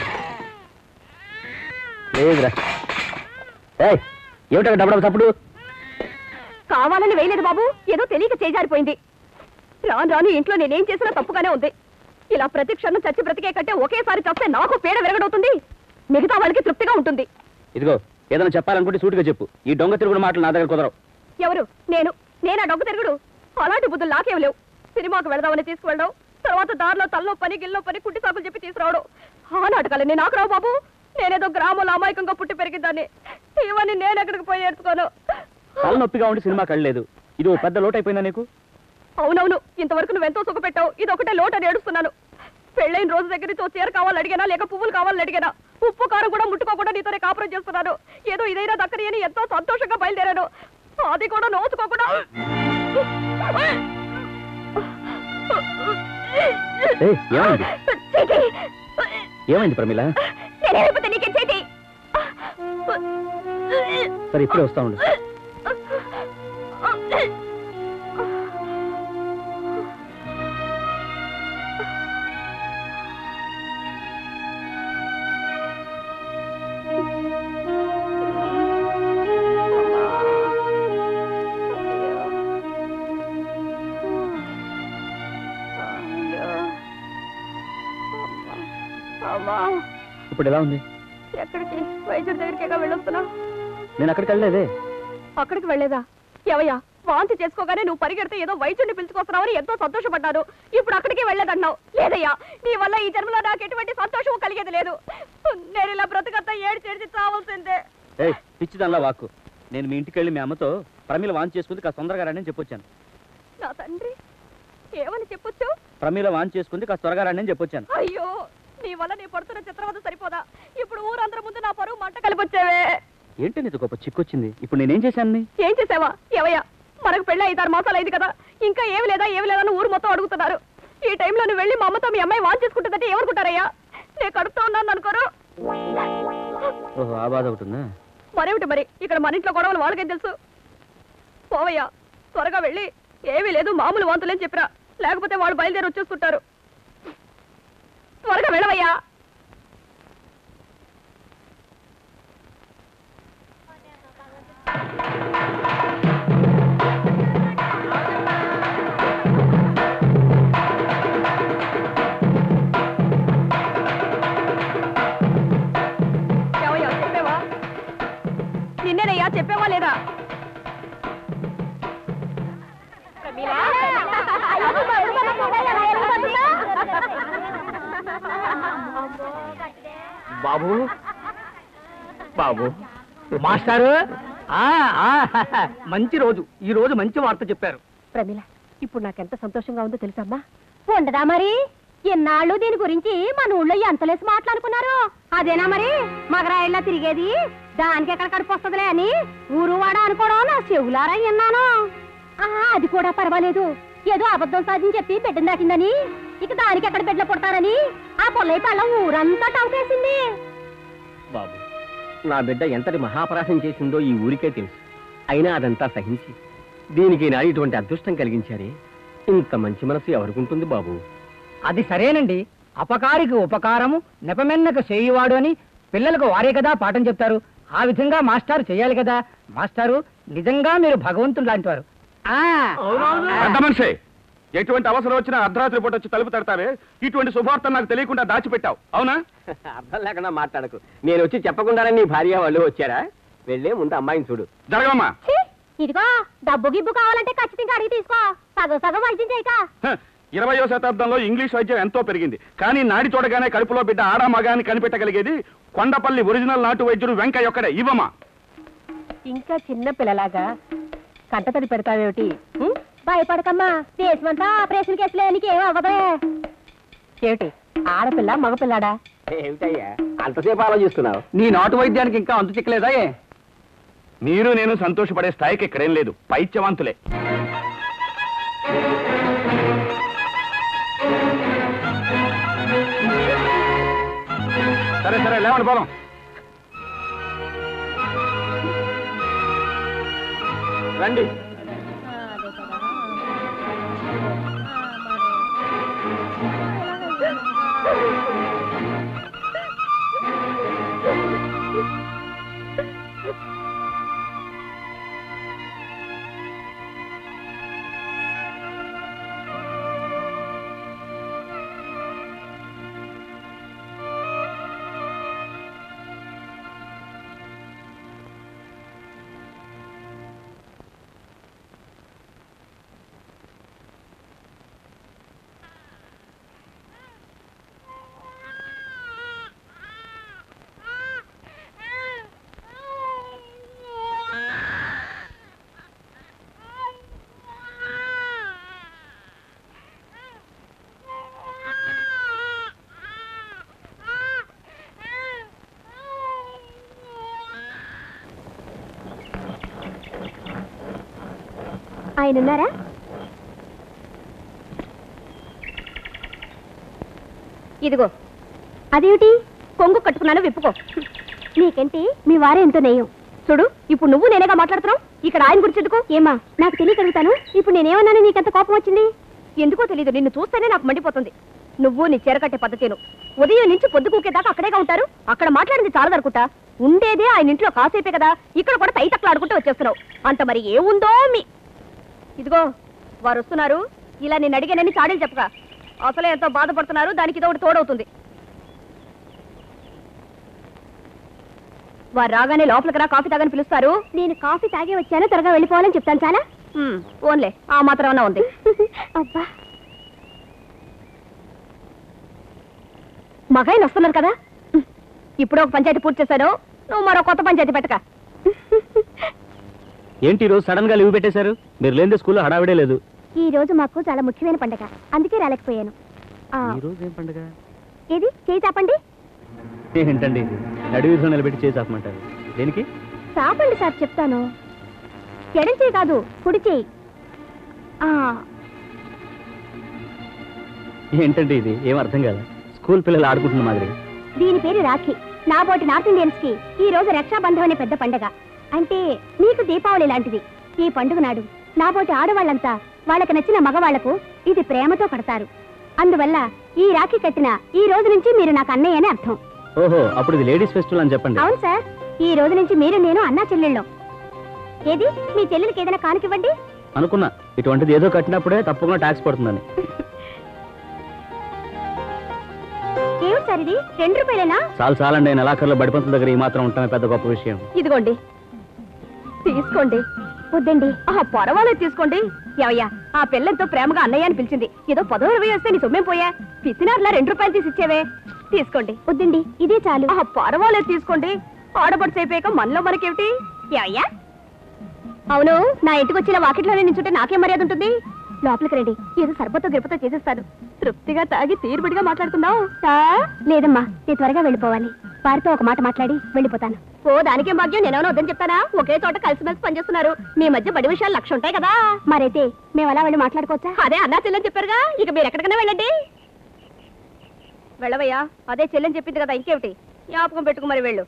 లేదురా ఏయ్ ఏమిటా డబ్బు తప్పుడు కావాలని వేయలేదు బాబు ఏదో తెలియక చేజారిపోయింది రాను రాను ఇంట్లో నేనేం చేసినా తప్పుగానే ఉంది ఇలా ప్రతి క్షణం చచ్చి బ్రతికే కంటే ఒకేసారి చస్తే నాకు పీడ విరగడవుతుంది మిగతా వాళ్ళకి తృప్తిగా ఉంటుంది ఇదిగో ఏదైనా చెప్పాలనుకుంటే సూటిగా చెప్పు ఈ దొంగ తిరుగుడు మాటలు నా దగ్గర కుదరవు ఎవరు నేను నేనా డొంగ తిరుగుడు అలాంటి బుద్ధులు నాకేం లేవు సినిమాకు వెళదామని తీసుకువెళ్ళడం తర్వాత దారిలో తల్లో పని గిల్లో పని కుట్టి సాకులు చెప్పి తీసుకురావడం ఆ నాటకాలన్నీ నాకు రావు బాబు నేనేదో గ్రామంలో అమాయకంగా పుట్టి పెరిగిందాన్ని ఇవన్నీ నేను ఎక్కడికి పోయి ఏడ్చుకోను తలనొప్పిగా ఉండి సినిమా కళ్ళలేదు ఇది ఓ పెద్ద లోటు అయిపోయిందా నీకు అవునవును ఇంతవరకు నువ్వెంతో సుఖపెట్టావు ఇది ఒకటే లోటు అని ఏడుస్తున్నాను పెళ్ళైన రోజు దగ్గర నుంచి ఓ చీర కావాలని అడిగానా లేక పువ్వులు కావాలని అడిగానా ఉప్పు కారం కూడా ముట్టుకోకుండా నీతోనే కాపురం చేస్తున్నాను ఏదో ఇదైనా దక్కని అని ఎంతో సంతోషంగా బయలుదేరాను అది కూడా నోచుకోకుండా ఏయ్, ఏమైంది? చీటీ! ఏమైంది ప్రమిళ నేను వెళ్ళిపోతే నీకేం చేతి సరే ఇప్పుడే వస్తా ఉండు అమ్మా ఇప్పుడు ఎలా ఉంది ఎక్కడికి వైద్యుడి దగ్గరికేగా వెళ్ళొస్తున్నా నేను అక్కడికి వెళ్ళలేదే అక్కడికి వెళ్ళేదా ఎవయ్యా వాంతి చేసుకోగానే నువ్వు పరిగెడితే ఏదో వైద్యుడిని పిలుచుకొస్తున్నావని ఎంతో సంతోషపడ్డాను ఇప్పుడు అక్కడికి వెళ్ళేదన్నావు లేదయ్యా నీ వల్ల ఈ జన్మలో నాకు ఎటువంటి సంతోషం కలిగేది లేదు నేను ఇలా బ్రతకంతా ఏడు చేసి చావాల్సిందే ఏయ్ పిచ్చిదల్లా వాక్కు నేను మీ ఇంటికి వెళ్ళి మీ అమ్మతో ప్రమీల వాన్ చేసుకుంది కాస్త తొందరగా రండి అని చెప్పొచ్చాను నా తండ్రి ఏమని చెప్పొచ్చు ప్రమీల వాన్ చేసుకుంది కాస్త త్వరగా రండి అని చెప్పొచ్చాను అయ్యో నీ వల్ల నీ పడుతున్న చిత్రవద సరిపోదా ఇప్పుడు ఊరందరి ముందు నా పరువు మంట కలిపొచ్చావే ఏంటి నీకు గొప్ప చిక్కొచ్చింది ఇప్పుడు నేనేం చేశాను నీ? ఏం చేసావా ఏవయ్యా మనకు పెళ్ళి ఐదారు మాసాలు అయింది కదా ఇంకా ఏమి లేదా ఏమి లేదా అని ఊరు మొత్తం అడుగుతున్నారు ఈ టైంలో నువ్వు వెళ్ళి మా అమ్మతో మీ అమ్మాయి వాన్ చేసుకుంటుందంటే ఏమనుకుంటారయ్యా నేను కడుపుతో ఉన్నాను అనుకోరు ఓహో ఆ బాధ ఒకటి ఉందా మరేమిటి మరి ఇక్కడ మన ఇంట్లో గొడవలు వాళ్ళకేం తెలుసు పోవయ్యా త్వరగా వెళ్ళి ఏమీ లేదు మామూలు వాంతులేని చెప్పిరా లేకపోతే వాళ్ళు బయలుదేరి వచ్చేసుకుంటారు త్వరగా వెళ్ళవయ్యా ఏవయ్యా చెప్పేవా నిన్నేనయ్యా చెప్పేవా లేదా బాబు బాబు మాస్టారు ఆ, ఆ, మంచి రోజు ఈ రోజు మంచి వార్త చెప్పారు ప్రమిళ ఇప్పుడు నాకెంత సంతోషంగా ఉందో తెలుసమ్మా ఉండదా మరి ఎన్నాళ్ళు దీని గురించి మన ఊళ్ళో ఎంతలేసి మాట్లాడుకున్నారు అదేనా మరి మగరాయిల్లా తిరిగేది దానికి ఎక్కడ కడుపు వస్తుందిలే అని ఊరు వాడ అనుకోవడం నా చెవులారా విన్నాను ఆహా, అది కూడా పర్వాలేదు ఏదో అబద్ధం సాధించి చెప్పి బిడ్డను దాటిందని ఇక దానికి ఎక్కడ బిడ్డలు పుడతారని ఆ పొల్లయ్య పళ్ళం ఊరంతా టౌకేసింది బాబు నా బిడ్డ ఎంతటి మహాపరాధం చేసిందో ఈ ఊరికే తెలుసు అయినా అదంతా సహించి దీనికి నా ఇటువంటి అదృష్టం కలిగించారే ఇంత మంచి మనసు ఎవరికుంటుంది బాబు అది సరేనండి అపకారికి ఉపకారము నెపమెన్నకు చేయువాడు అని పిల్లలకు వారే కదా పాఠం చెప్తారు ఆ విధంగా మాస్టారు చేయాలి కదా మాస్టారు నిజంగా మీరు భగవంతుడు లాంటివారు ఆ, పెద్ద మనిషి ఎటువంటి అవసరం వచ్చినా అర్ధరాత్రి పూట వచ్చి తలుపు తడతావే ఇటువంటి శుభార్త నాకు తెలియకుండా దాచిపెట్టావు అవునా అర్థం లేకుండా మాట్లాడకు నేను వచ్చి చెప్పకుండానే నీ భార్య వాళ్ళు వచ్చారా వెళ్ళే ముందు అమ్మాయిని చూడు జరగమ్మా ఛీ, ఇదిగో డబ్బు గిబ్బు కావాలంటే ఖచ్చితంగా అడిగి తీసుకో సగం సగం వైద్యం చేయక హ, ఇరవయో శతాబ్దంలో ఇంగ్లీష్ వైద్యం ఎంతో పెరిగింది కానీ నాడి చూడగానే కడుపులో బిడ్డ ఆడా మగాని కనిపెట్టగలిగేది కొండపల్లి ఒరిజినల్ నాటు వైద్యుడు వెంకయ్య ఒక్కడే ఇవ్వమా ఇంకా చిన్న పిల్లలాగా కంటతడి పెడతావేమిటి ఉం? భయపడకమ్మా దేశమంతా ఆపరేషన్ కేసులే నీకేం అవ్వదే ఏమిటి ఆడపిల్ల మగపిల్లాడా ఏమిటయ్యా అంతసేపు ఆలోచిస్తున్నావు నీ నాటు వైద్యానికి ఇంకా అంతు చిక్కలేదా ఏ? మీరు నేను సంతోషపడే స్థాయికి ఇక్కడేం లేదు పైత్యవంతులే సరే సరే లేవండి పోదాం రండి ఆయన ఉన్నారా ఇదిగో అదేమిటి కొంగు కట్టుకున్నాను విప్పుకో నీకేంటి మీ వారే ఎంతో నెయ్యం చూడు ఇప్పుడు నువ్వు నేనేగా మాట్లాడుతున్నావు ఇక్కడ ఆయన గురించి ఎందుకు ఏమా నాకు తెలియగలుగుతాను ఇప్పుడు నేనేమన్నాను నీకెంత కోపం వచ్చింది ఎందుకో తెలియదు నిన్ను చూస్తేనే నాకు మండిపోతుంది నువ్వు నీ చీరకట్టే పద్ధతిను ఉదయం నుంచి పొద్దు కూకేదాకా అక్కడేగా ఉంటారు అక్కడ మాట్లాడింది చాలా అనుకుంటా ఉండేదే ఆయన ఇంట్లో కాసేపే కదా ఇక్కడ కూడా తైతక్కలు ఆడుకుంటూ వచ్చేస్తున్నావు అంత మరి ఏముందో మీ ఇదిగో వారు వస్తున్నారు ఇలా నేను అడిగానని చాడీలు చెప్పగా అసలే ఎంతో బాధపడుతున్నారు దానికి ఇదో ఒకటి తోడవుతుంది వారు రాగానే లోపలికి రా కాఫీ తాగని పిలుస్తారు నేను కాఫీ తాగే వచ్చాను త్వరగా వెళ్ళిపోవాలని చెప్తాను చాలా ఓన్లే ఆ మాత్రం ఉంది అబ్బా మగాయన వస్తున్నారు కదా ఇప్పుడు ఒక పంచాయతీ పూర్తి చేశాను నువ్వు మరో కొత్త పంచాయతీ పెట్టక ఏంటి ఈరోజు సడన్ గా లీవ్ పెట్టేశారు మీరు లేని స్కూల్లో హడావిడే లేదు ఈ రోజు మాకు చాలా ముఖ్యమైన పండగ అందుకే రాలేకపోయాను ఆ, ఈ రోజు ఏం పండుగ ఏది చేయి చాపండి ఏంటండి ఇది నడివీధిలో నిలబెట్టి చేసి ఆపమంటారు దేనికి చాపండి సార్ చెప్తాను ఎడం చేయి కాదు కుడి చేయి ఆ, ఏంటండి ఇది ఏం అర్థం కాదు స్కూల్ పిల్లలు ఆడుకుంటున్న మాదిరి దీని పేరు రాఖీ నాబోటి నార్త్ ఇండియన్స్ కి ఈ రోజు రక్షాబంధం అనే పెద్ద పండగ అంటే మీకు దీపావళి లాంటిది ఈ పండుగ నాడు నాబోటి ఆడవాళ్ళంతా వాళ్ళకి నచ్చిన మగవాళ్లకు ఇది ప్రేమతో కడతారు అందువల్ల ఈ రాఖీ కట్టిన ఈ రోజు నుంచి మీరు నాకు అన్నయ్య అని అర్థం ఓహో అప్పుడు ఇది లేడీస్ ఫెస్టివల్ అని చెప్పండి అవును సార్ ఈ రోజు నుంచి మీరు నేను అన్నా చెల్లెళ్ళం ఏది మీ చెల్లెలకి ఏదైనా కానుకివ్వండి అనుకున్నా ఇటువంటిది ఏదో కట్టినప్పుడే తప్పకుండా ట్యాక్స్ పడుతుందని ఏమిటి సార్ ఇది రెండు రూపాయలేనా చాలు చాలండి నెలాఖరులో బడిపంతుల దగ్గర ఈ మాత్రం ఉంటామే పెద్ద గొప్ప విషయం ఇదిగోండి తీసుకోండి వద్దండి ఆ పర్వాలేదు తీసుకోండి ఎవయ్యా ఆ పిల్లలతో ప్రేమగా అన్నయ్య అని పిలిచింది ఏదో పదో ఇరవై వస్తే నీ సొమ్మేం పోయా పిసినార్లా రెండు రూపాయలు తీసి ఇచ్చేవే తీసుకోండి వద్దండి ఇదే చాలు ఆ పర్వాలేదు తీసుకోండి ఆడబడి అయిపోయాక మనలో మనకేమిటి ఎవయ్యా అవును నా ఇంటికి వచ్చిన వాకిట్లోనే నించుంటే నాకేం మర్యాద ఉంటుంది లోపలికి రండి ఏదో సర్బతో గిరపతో చేసేస్తాను తృప్తిగా తాగి తీరుబడిగా మాట్లాడుతున్నావు లేదమ్మా నేను త్వరగా వెళ్ళిపోవాలి వారితో ఒక మాట మాట్లాడి వెళ్ళిపోతాను ఓ దానికేం భాగ్యం నేనేమో వద్దని చెప్తానా ఒకే చోట కలిసిమెలిసి పనిచేస్తున్నారు మీ మధ్య బడి విషయాలు లక్ష ఉంటాయి కదా మరైతే మేము అలా వెళ్ళి మాట్లాడుకోవచ్చా అదే అన్నా చెల్లెని చెప్పారుగా ఇక మీరు ఎక్కడికైనా వెళ్ళండి వెళ్ళవయ్యా అదే చెల్లెని చెప్పింది కదా ఇంకేమిటి జ్ఞాపకం పెట్టుకు మరి వెళ్ళు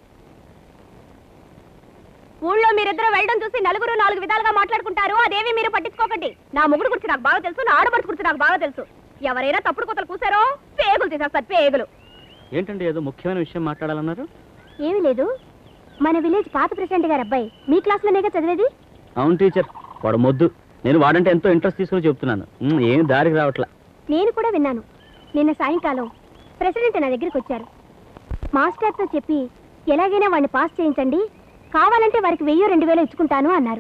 ఊళ్ళో మీరిద్దరు వెళ్ళడం చూసి నలుగురు నాలుగు విధాలుగా మాట్లాడుకుంటారు అదేవి మీరు పట్టించుకోకండి నా మొగుడు గురించి నాకు బాగా తెలుసు నా ఆడపడుచు గురించి నాకు బాగా తెలుసు ఎవరైనా తప్పుడు కొత్తలు కూసారో పేగులు తీసేస్తారు పేగులు ఏంటండి ఏదో ముఖ్యమైన విషయం మాట్లాడాలన్నారు ఏమీ లేదు మన విలేజ్ పాత ప్రెసిడెంట్ గారు అబ్బాయి మీ క్లాస్లోనేగా చదివేది అవును టీచర్ వాడు మొద్దు నేను వాడంటే ఎంతో ఇంట్రెస్ట్ తీసుకుని చెప్తున్నాను ఉమ్, ఏం దారికి రావట్లా నేను కూడా విన్నాను నిన్న సాయంకాలం ప్రెసిడెంట్ నా దగ్గరికి వచ్చారు మాస్టర్తో చెప్పి ఎలాగైనా వాడిని పాస్ చేయించండి కావాలంటే వారికి వెయ్యి రెండు వేలు ఇచ్చుకుంటాను అన్నారు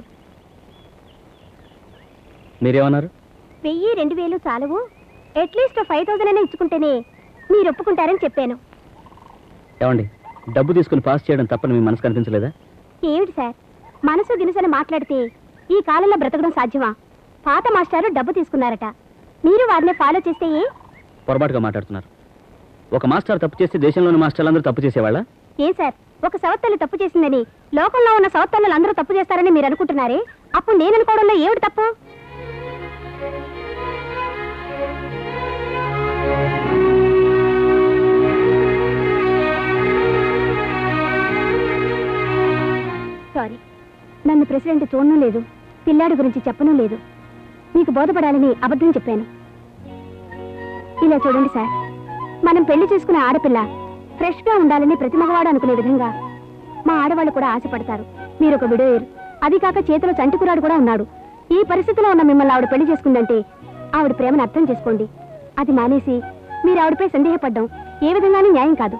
మీరేమన్నారు వెయ్యి రెండు వేలు చాలవు అట్లీస్ట్ ఫైవ్ థౌసండ్ అయినా ఇచ్చుకుంటేనే మీరు ఒప్పుకుంటారని చెప్పాను ఏమండి డబ్బు తీసుకుని పాస్ చేయడం తప్పని మీ మనసు కనిపించలేదా ఏమిటి సార్ మనసు గినుసని మాట్లాడితే ఈ కాలంలో బ్రతకడం సాధ్యమా పాత మాస్టారు డబ్బు తీసుకున్నారట మీరు వారిని ఫాలో చేస్తే ఏ? పొరపాటుగా మాట్లాడుతున్నారు ఒక మాస్టర్ తప్పు చేస్తే దేశంలోని మాస్టర్లందరూ తప్పు చేసేవాళ్ళ ఏ సార్ ఒక సవత్తల్లి తప్పు చేసిందని లోకంలో ఉన్న సవత్తల్లు అందరూ తప్పు చేస్తారని మీరు అనుకుంటున్నారే అప్పుడు నేను అనుకోవడంలో ఏమిటి తప్పు సారీ నన్ను ప్రెసిడెంట్ చూడను లేదు పిల్లాడి గురించి చెప్పను లేదు మీకు బోధపడాలని అబద్ధం చెప్పాను ఇలా చూడండి సార్ మనం పెళ్లి చేసుకునే ఆడపిల్ల ఫ్రెష్ గా ఉండాలని ప్రతి మగవాడు అనుకునే విధంగా మా ఆడవాళ్ళు కూడా ఆశపడతారు మీరు ఒక విడోయరు అది కాక చేతిలో చంటికురాడు కూడా ఉన్నాడు ఈ పరిస్థితిలో ఉన్న మిమ్మల్ని ఆవిడ పెళ్లి చేసుకుందంటే ఆవిడ ప్రేమను అర్థం చేసుకోండి అది మానేసి మీరు ఆవిడపై సందేహపడ్డం ఏ విధంగానూ న్యాయం కాదు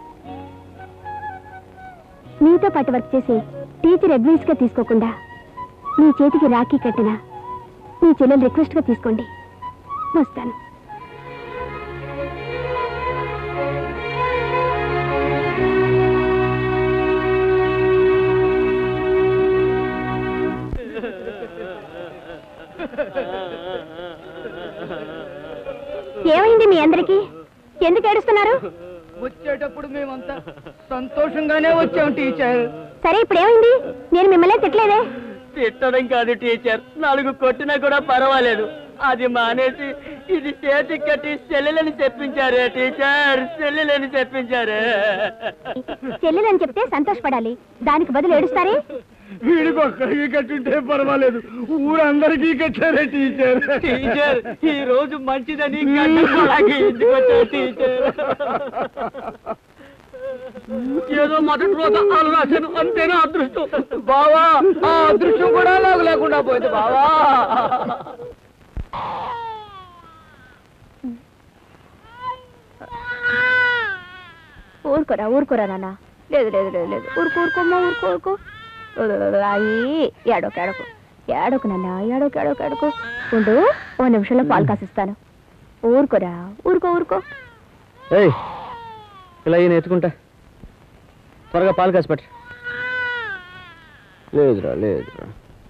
మీతో పాటు వర్క్ చేసే టీచర్ అడ్వైస్ గా తీసుకోకుండా మీ చేతికి రాఖీ కట్టిన మీ చెల్లెలు రిక్వెస్ట్ గా తీసుకోండి వస్తాను ఏమైంది మీ అందరికి ఎందుకు ఏడుస్తున్నారు వచ్చేటప్పుడు మేమంతా సంతోషంగానే వచ్చాం టీచర్ సరే ఇప్పుడు ఏమైంది నేను మిమ్మల్ని తిట్టలేదే తిట్టడం కాదు టీచర్ నాలుగు కొట్టినా కూడా పర్వాలేదు అది మానేసి ఇది చేతికి కట్టి చెల్లెలని చెప్పించారే టీచర్ చెల్లెలని చెప్పించారే చెల్లెలని చెప్తే సంతోషపడాలి దానికి బదులు ఏడుస్తారే వీడికి ఒక్కడికి కట్టుంటే పర్వాలేదు ఊరందరికీ కట్టారే టీచర్ టీచర్ ఈ రోజు మంచిదని గడ్డపాలాకి ఇంటికి వచ్చారు టీచర్ ఏదో మొదటి రోజు అలా రాశాను అంతేనా అదృష్టం బావా ఆ అదృష్టం కూడా నాకు లేకుండా పోయింది బావా ఊరుకోరా ఊరుకోరా నాన్న లేదు లేదు లేదు లేదు ఊరుకో ఊరుకోమ్మా ఊరుకో ఊరుకో అయ్యి ఏడోక ఏడోకు ఏడోకు నాన్న ఏడోకు ఏడోకు ఏడోకు ఉండు ఓ నిమిషంలో పాలు కాసిస్తాను ఊరుకోరా ఊరుకో ఊరుకో ఏయ్ ఇలా ఈయన ఎత్తుకుంటా త్వరగా పాలు కాసి పెట్టు లేదురా లేదురా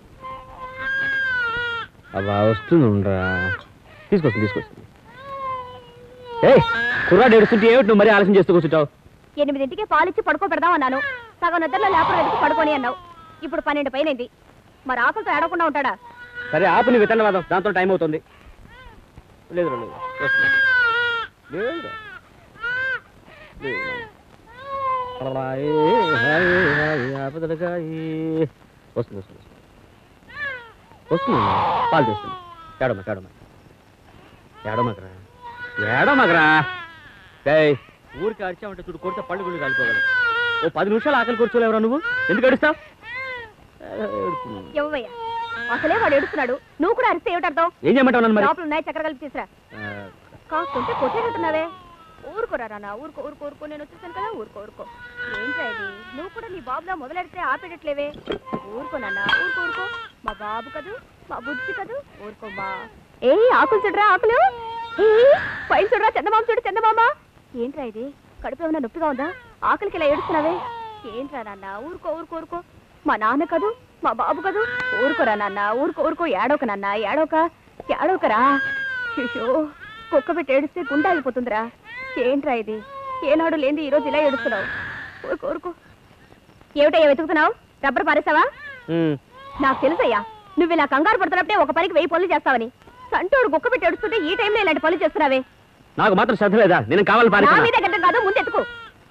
అబ్బా వస్తుంది ఉండరా తీసుకొస్తుంది తీసుకొస్తుంది ఏయ్ కుర్రాడు ఏడుస్తుంటే ఏమిటి నువ్వు మరీ ఆలస్యం చేస్తూ కూర్చుంటావు ఎనిమిదింటికి పాలిచ్చి పడుకో పెడదాం అన్నాను సగం నిద్రలో లేపడం ఎదుగు పడుకొని అన్నావు ఇప్పుడు పన్నెండు పైనైంది మరి ఆకలితో ఏడవకుండా ఉంటాడా సరే ఆపు నీ విత్తనవాదం దాంతో టైం అవుతుంది లేదురా లేదు వస్తుంది. లేదురా లేదురా. అలాయే, హాయే, హాయే, ఆపదలకాయే. వస్తుంది వస్తుంది వస్తుంది. వస్తుంది పాలు తెస్తుంది ఏడమ్మ ఏడమ్మ ఏడమ్మకరా ఏడమ్మకరా ఏయ్ ఊరికి అరిచామంటే చూడు కొడితే పళ్ళు గుళ్ళు కాలిపోగలవు ఓ పది నిమిషాలు ఆకలి కూర్చోలేవరా నువ్వు ఎందుకు అడుస్తావు ఇవ్వయ్యా అసలే వాడు ఏడుస్తున్నాడు నువ్వు కూడా అరిస్తే ఏమిటర్థం ఏం చేయమంటావు నన్ను మరి లోపల ఉన్నాయి చక్కెర కలిపి తీసురా ఆ, కాకుంటే కొట్టేటట్టున్నావే ఊరుకోరా నాన్న ఊరుకో ఊరుకో ఊరుకో నేను వచ్చేసాను కదా ఊరుకో ఊరుకో ఏంట్రా ఇది నువ్వు కూడా నీ బాబులా మొదలెడితే ఆపేటట్లేవే ఊరుకో నాన్న ఊరుకో ఊరుకో మా బాబు కదూ మా బుజ్జి కదూ ఊరుకోమ్మా ఏ ఆకులు చూడరా ఆకులు ఏయ్, పైన చూడరా చందమామ చూడు చందమామ ఏంట్రా ఇది కడుపు ఏమైనా నొప్పిగా ఉందా ఆకలికి ఇలా ఏడుస్తున్నావే ఏంట్రా నాన్న ఊరుకో ఊరుకో ఊరుకో మా నాన్న కదూ మా బాబు కదూ ఊరుకోరా నాన్న ఊరుకో ఊరుకో ఏడోక నాన్న ఏడోక ఏడోకరా శిషో కుక్క పెట్టి ఏడిస్తే గుండె ఆగిపోతుందిరా ఏంట్రా ఇది ఏనాడు లేని ఈ రోజు ఇలా ఏడుస్తున్నావు ఊరుకో ఊరుకో ఏమిటయ్యా వెతుకుతున్నావు రబ్బర్ పారేసావా ఉమ్. నాకు తెలుసయ్యా నువ్వు ఇలా కంగారు పడుతున్నప్పుడే ఒక పనికి వెయ్యి పనులు చేస్తావని సంటోడు కుక్క పెట్టి ఏడుస్తుంటే ఈ టైంలో ఇలాంటి పనులు చేస్తున్నావే నాకు మాత్రం శ్రద్ధ లేదా నేను కావాలి నా పారేస్తున్నా. మీద గడ్డం కాదు ముందు ఎత్తుకో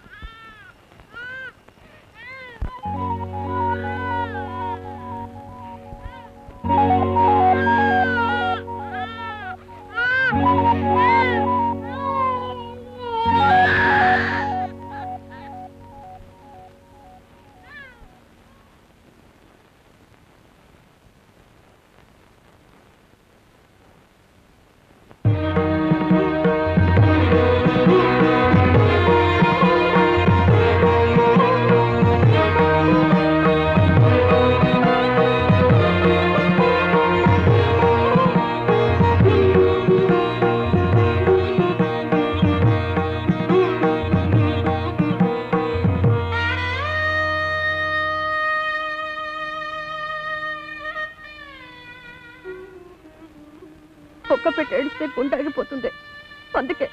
కుక్క పెట్టి ఏడిస్తే గుండె ఆగిపోతుంది అందుకే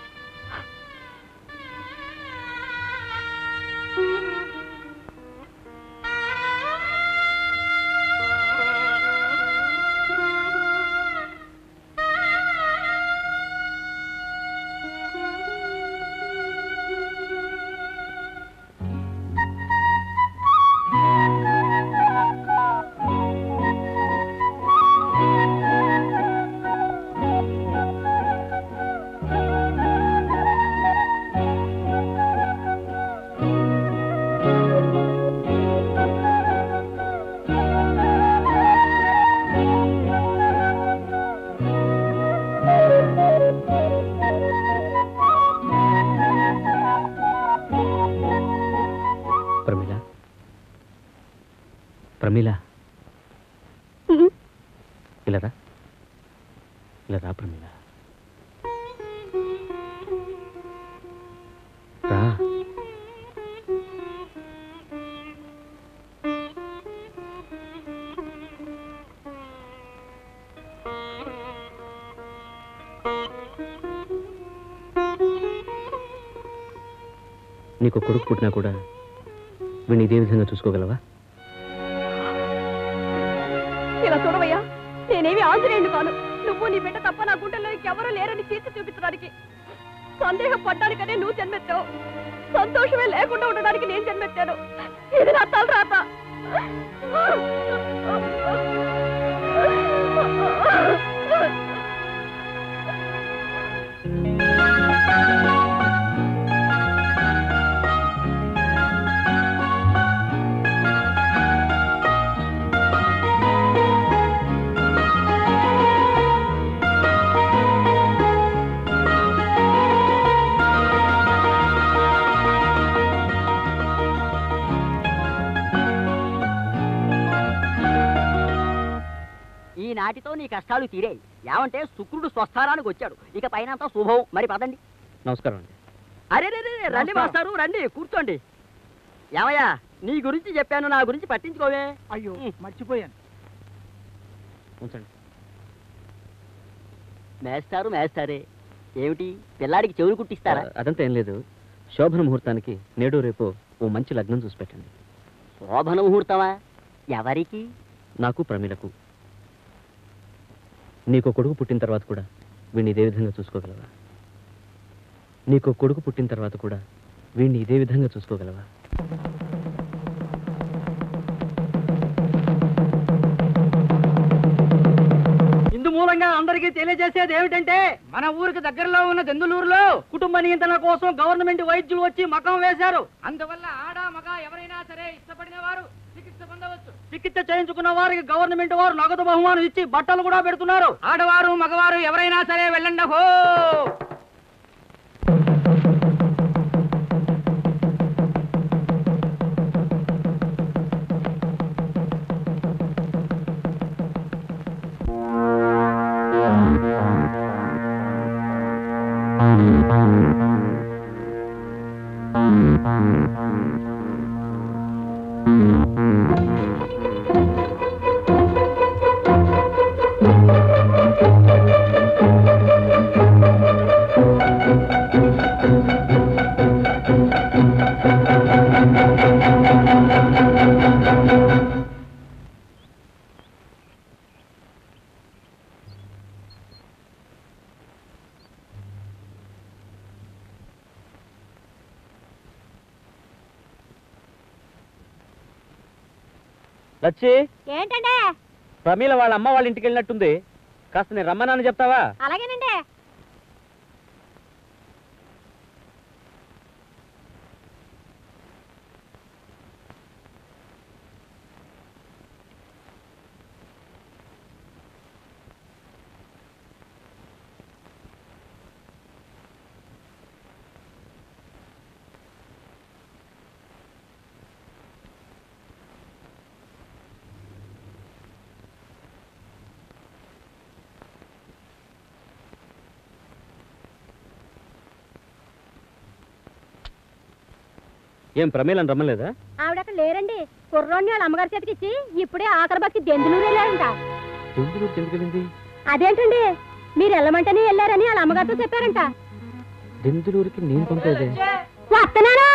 ప్రమీల ప్రమీల ఇలా రా ఇలా రా ప్రమీల రా నీకు కొడుకు పుట్టినా కూడా వీడిని ఇదే విధంగా చూసుకోగలవా నీ బిడ్డ తప్ప నా గుండెల్లో ఇంకెవరూ లేరని తీర్చి చూపించడానికి సందేహం పడ్డానికనే నువ్వు జన్మెత్తావు సంతోషమే లేకుండా ఉండడానికి నేను జన్మెత్తాను ఇది నా తలరాత ఈ నాటితో నీ కష్టాలు తీరాయి ఏమంటే శుక్రుడు స్వస్థానానికి వచ్చాడు ఇక పైన శుభం మరి పదండి నమస్కారం అండి అరే రే, రే, రే, రండి మాస్టారు రండి కూర్చోండి ఏమయ్యా నీ గురించి చెప్పాను నా గురించి పట్టించుకోవే అయ్యో మర్చిపోయాను ఉంచండి మేస్తారు మేస్తారే ఏమిటి పిల్లాడికి చెవులు కుట్టిస్తారా అదంతా ఏం లేదు శోభన ముహూర్తానికి నేడు రేపు ఓ మంచి లగ్నం చూసి పెట్టండి శోభన ముహూర్తమా ఎవరికి నాకు ప్రమీలకు నీకు కొడుకు పుట్టిన తర్వాత కూడా వీడిని ఇదే విధంగా చూసుకోగలవా నీకు కొడుకు పుట్టిన తర్వాత కూడా వీడిని ఇదే విధంగా చూసుకోగలవా ఇందు మూలంగా అందరికీ తెలియజేసేది ఏమిటంటే మన ఊరికి దగ్గరలో ఉన్న దెందులూరులో కుటుంబ నియంత్రణ కోసం గవర్నమెంట్ వైద్యులు వచ్చి మకం వేశారు అందువల్ల ఆడ మగ ఎవరైనా సరే ఇష్టపడిన వారు చికిత్స పొందవచ్చు చికిత్స చేయించుకున్న వారికి గవర్నమెంట్ వారు నగదు బహుమానం ఇచ్చి బట్టలు కూడా పెడుతున్నారు ఆడవారు మగవారు ఎవరైనా సరే వెళ్ళండి హో లచ్చి ఏంటంటే ప్రమీల వాళ్ళ అమ్మ వాళ్ళ ఇంటికి వెళ్ళినట్టుంది కాస్త నేను రమ్మన్నాను చెప్తావా అలాగేనండి ఏం ప్రమీలను రమ్మలేదా ఆవిడ అక్కడ లేరండి కుర్రోడిని వాళ్ళ అమ్మగారి చేతికి ఇచ్చి ఇప్పుడే ఆఖరి బస్కి దెందులూరు వెళ్ళారంట ఎందుకు ఎందుకు వెళ్ళింది అదేంటండి మీరు వెళ్ళమంటేనే వెళ్ళారని వాళ్ళ అమ్మగారితో చెప్పారంట దెందులూరికి నేను పంపేదే వస్తున్నాను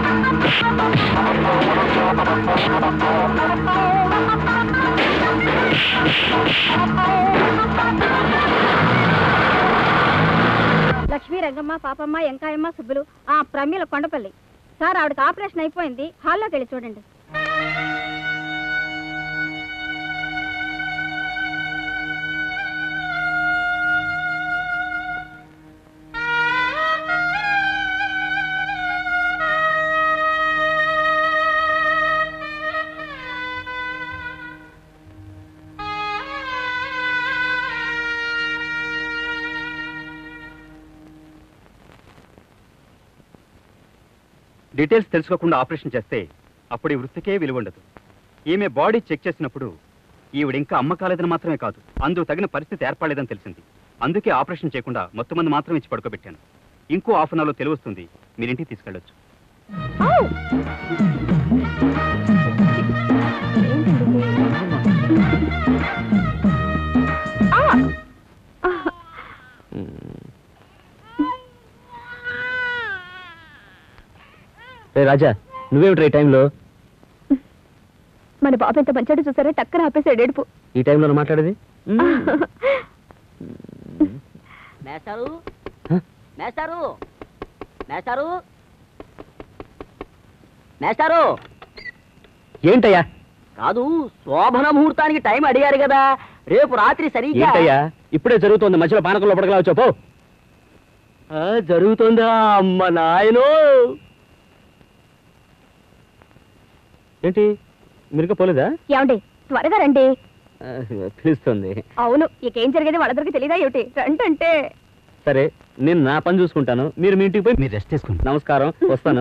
Thank you. లక్ష్మీ రంగమ్మ పాపమ్మ ఎంకాయమ్మ సుబ్బులు ఆ ప్రమీల కొండపల్లి సార్ ఆవిడకి ఆపరేషన్ అయిపోయింది హాల్లోకి వెళ్ళి చూడండి డీటెయిల్స్ తెలుసుకోకుండా ఆపరేషన్ చేస్తే అప్పుడు ఈ వృత్తికే విలువ ఉండదు ఈమె బాడీ చెక్ చేసినప్పుడు ఈవిడ ఇంకా అమ్మ కాలేదని మాత్రమే కాదు అందుకు తగిన పరిస్థితి ఏర్పడలేదని తెలిసింది అందుకే ఆపరేషన్ చేయకుండా మొత్తం మంది మాత్రం ఇచ్చి పడుకోబెట్టాను ఇంకో హాఫ్ అన్ అవర్లో తెలివస్తుంది మీరింటికి తీసుకెళ్ళొచ్చు రే రాజా నువ్వేమిటి ఈ టైంలో మన బాబు ఎంత మంచాడు చూసారా టక్కన ఆపేసాడు ఏడుపు ఈ టైంలో మాట్లాడేది మేస్తారు మేస్తారు మేస్తారు మేస్తారు ఏంటయ్యా కాదు శోభన ముహూర్తానికి టైం అడిగారు కదా రేపు రాత్రి సరిగ్గా ఏంటయ్యా ఇప్పుడే జరుగుతోంది మధ్యలో పానకంలో పడకలా వచ్చావు పో ఆ, జరుగుతుందా అమ్మ నాయనో ఏంటి మీరు పోలేదా ఏమండి త్వరగా రండి ఆ, పిలుస్తుంది అవును ఇకేం జరిగేది వాళ్ళందరికీ తెలియదా ఏమిటి రంటంటే సరే నేను నా పని చూసుకుంటాను మీరు మీ ఇంటికి పోయి మీరు రెస్ట్ తీసుకోండి నమస్కారం వస్తాను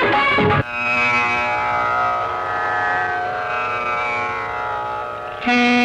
ఆ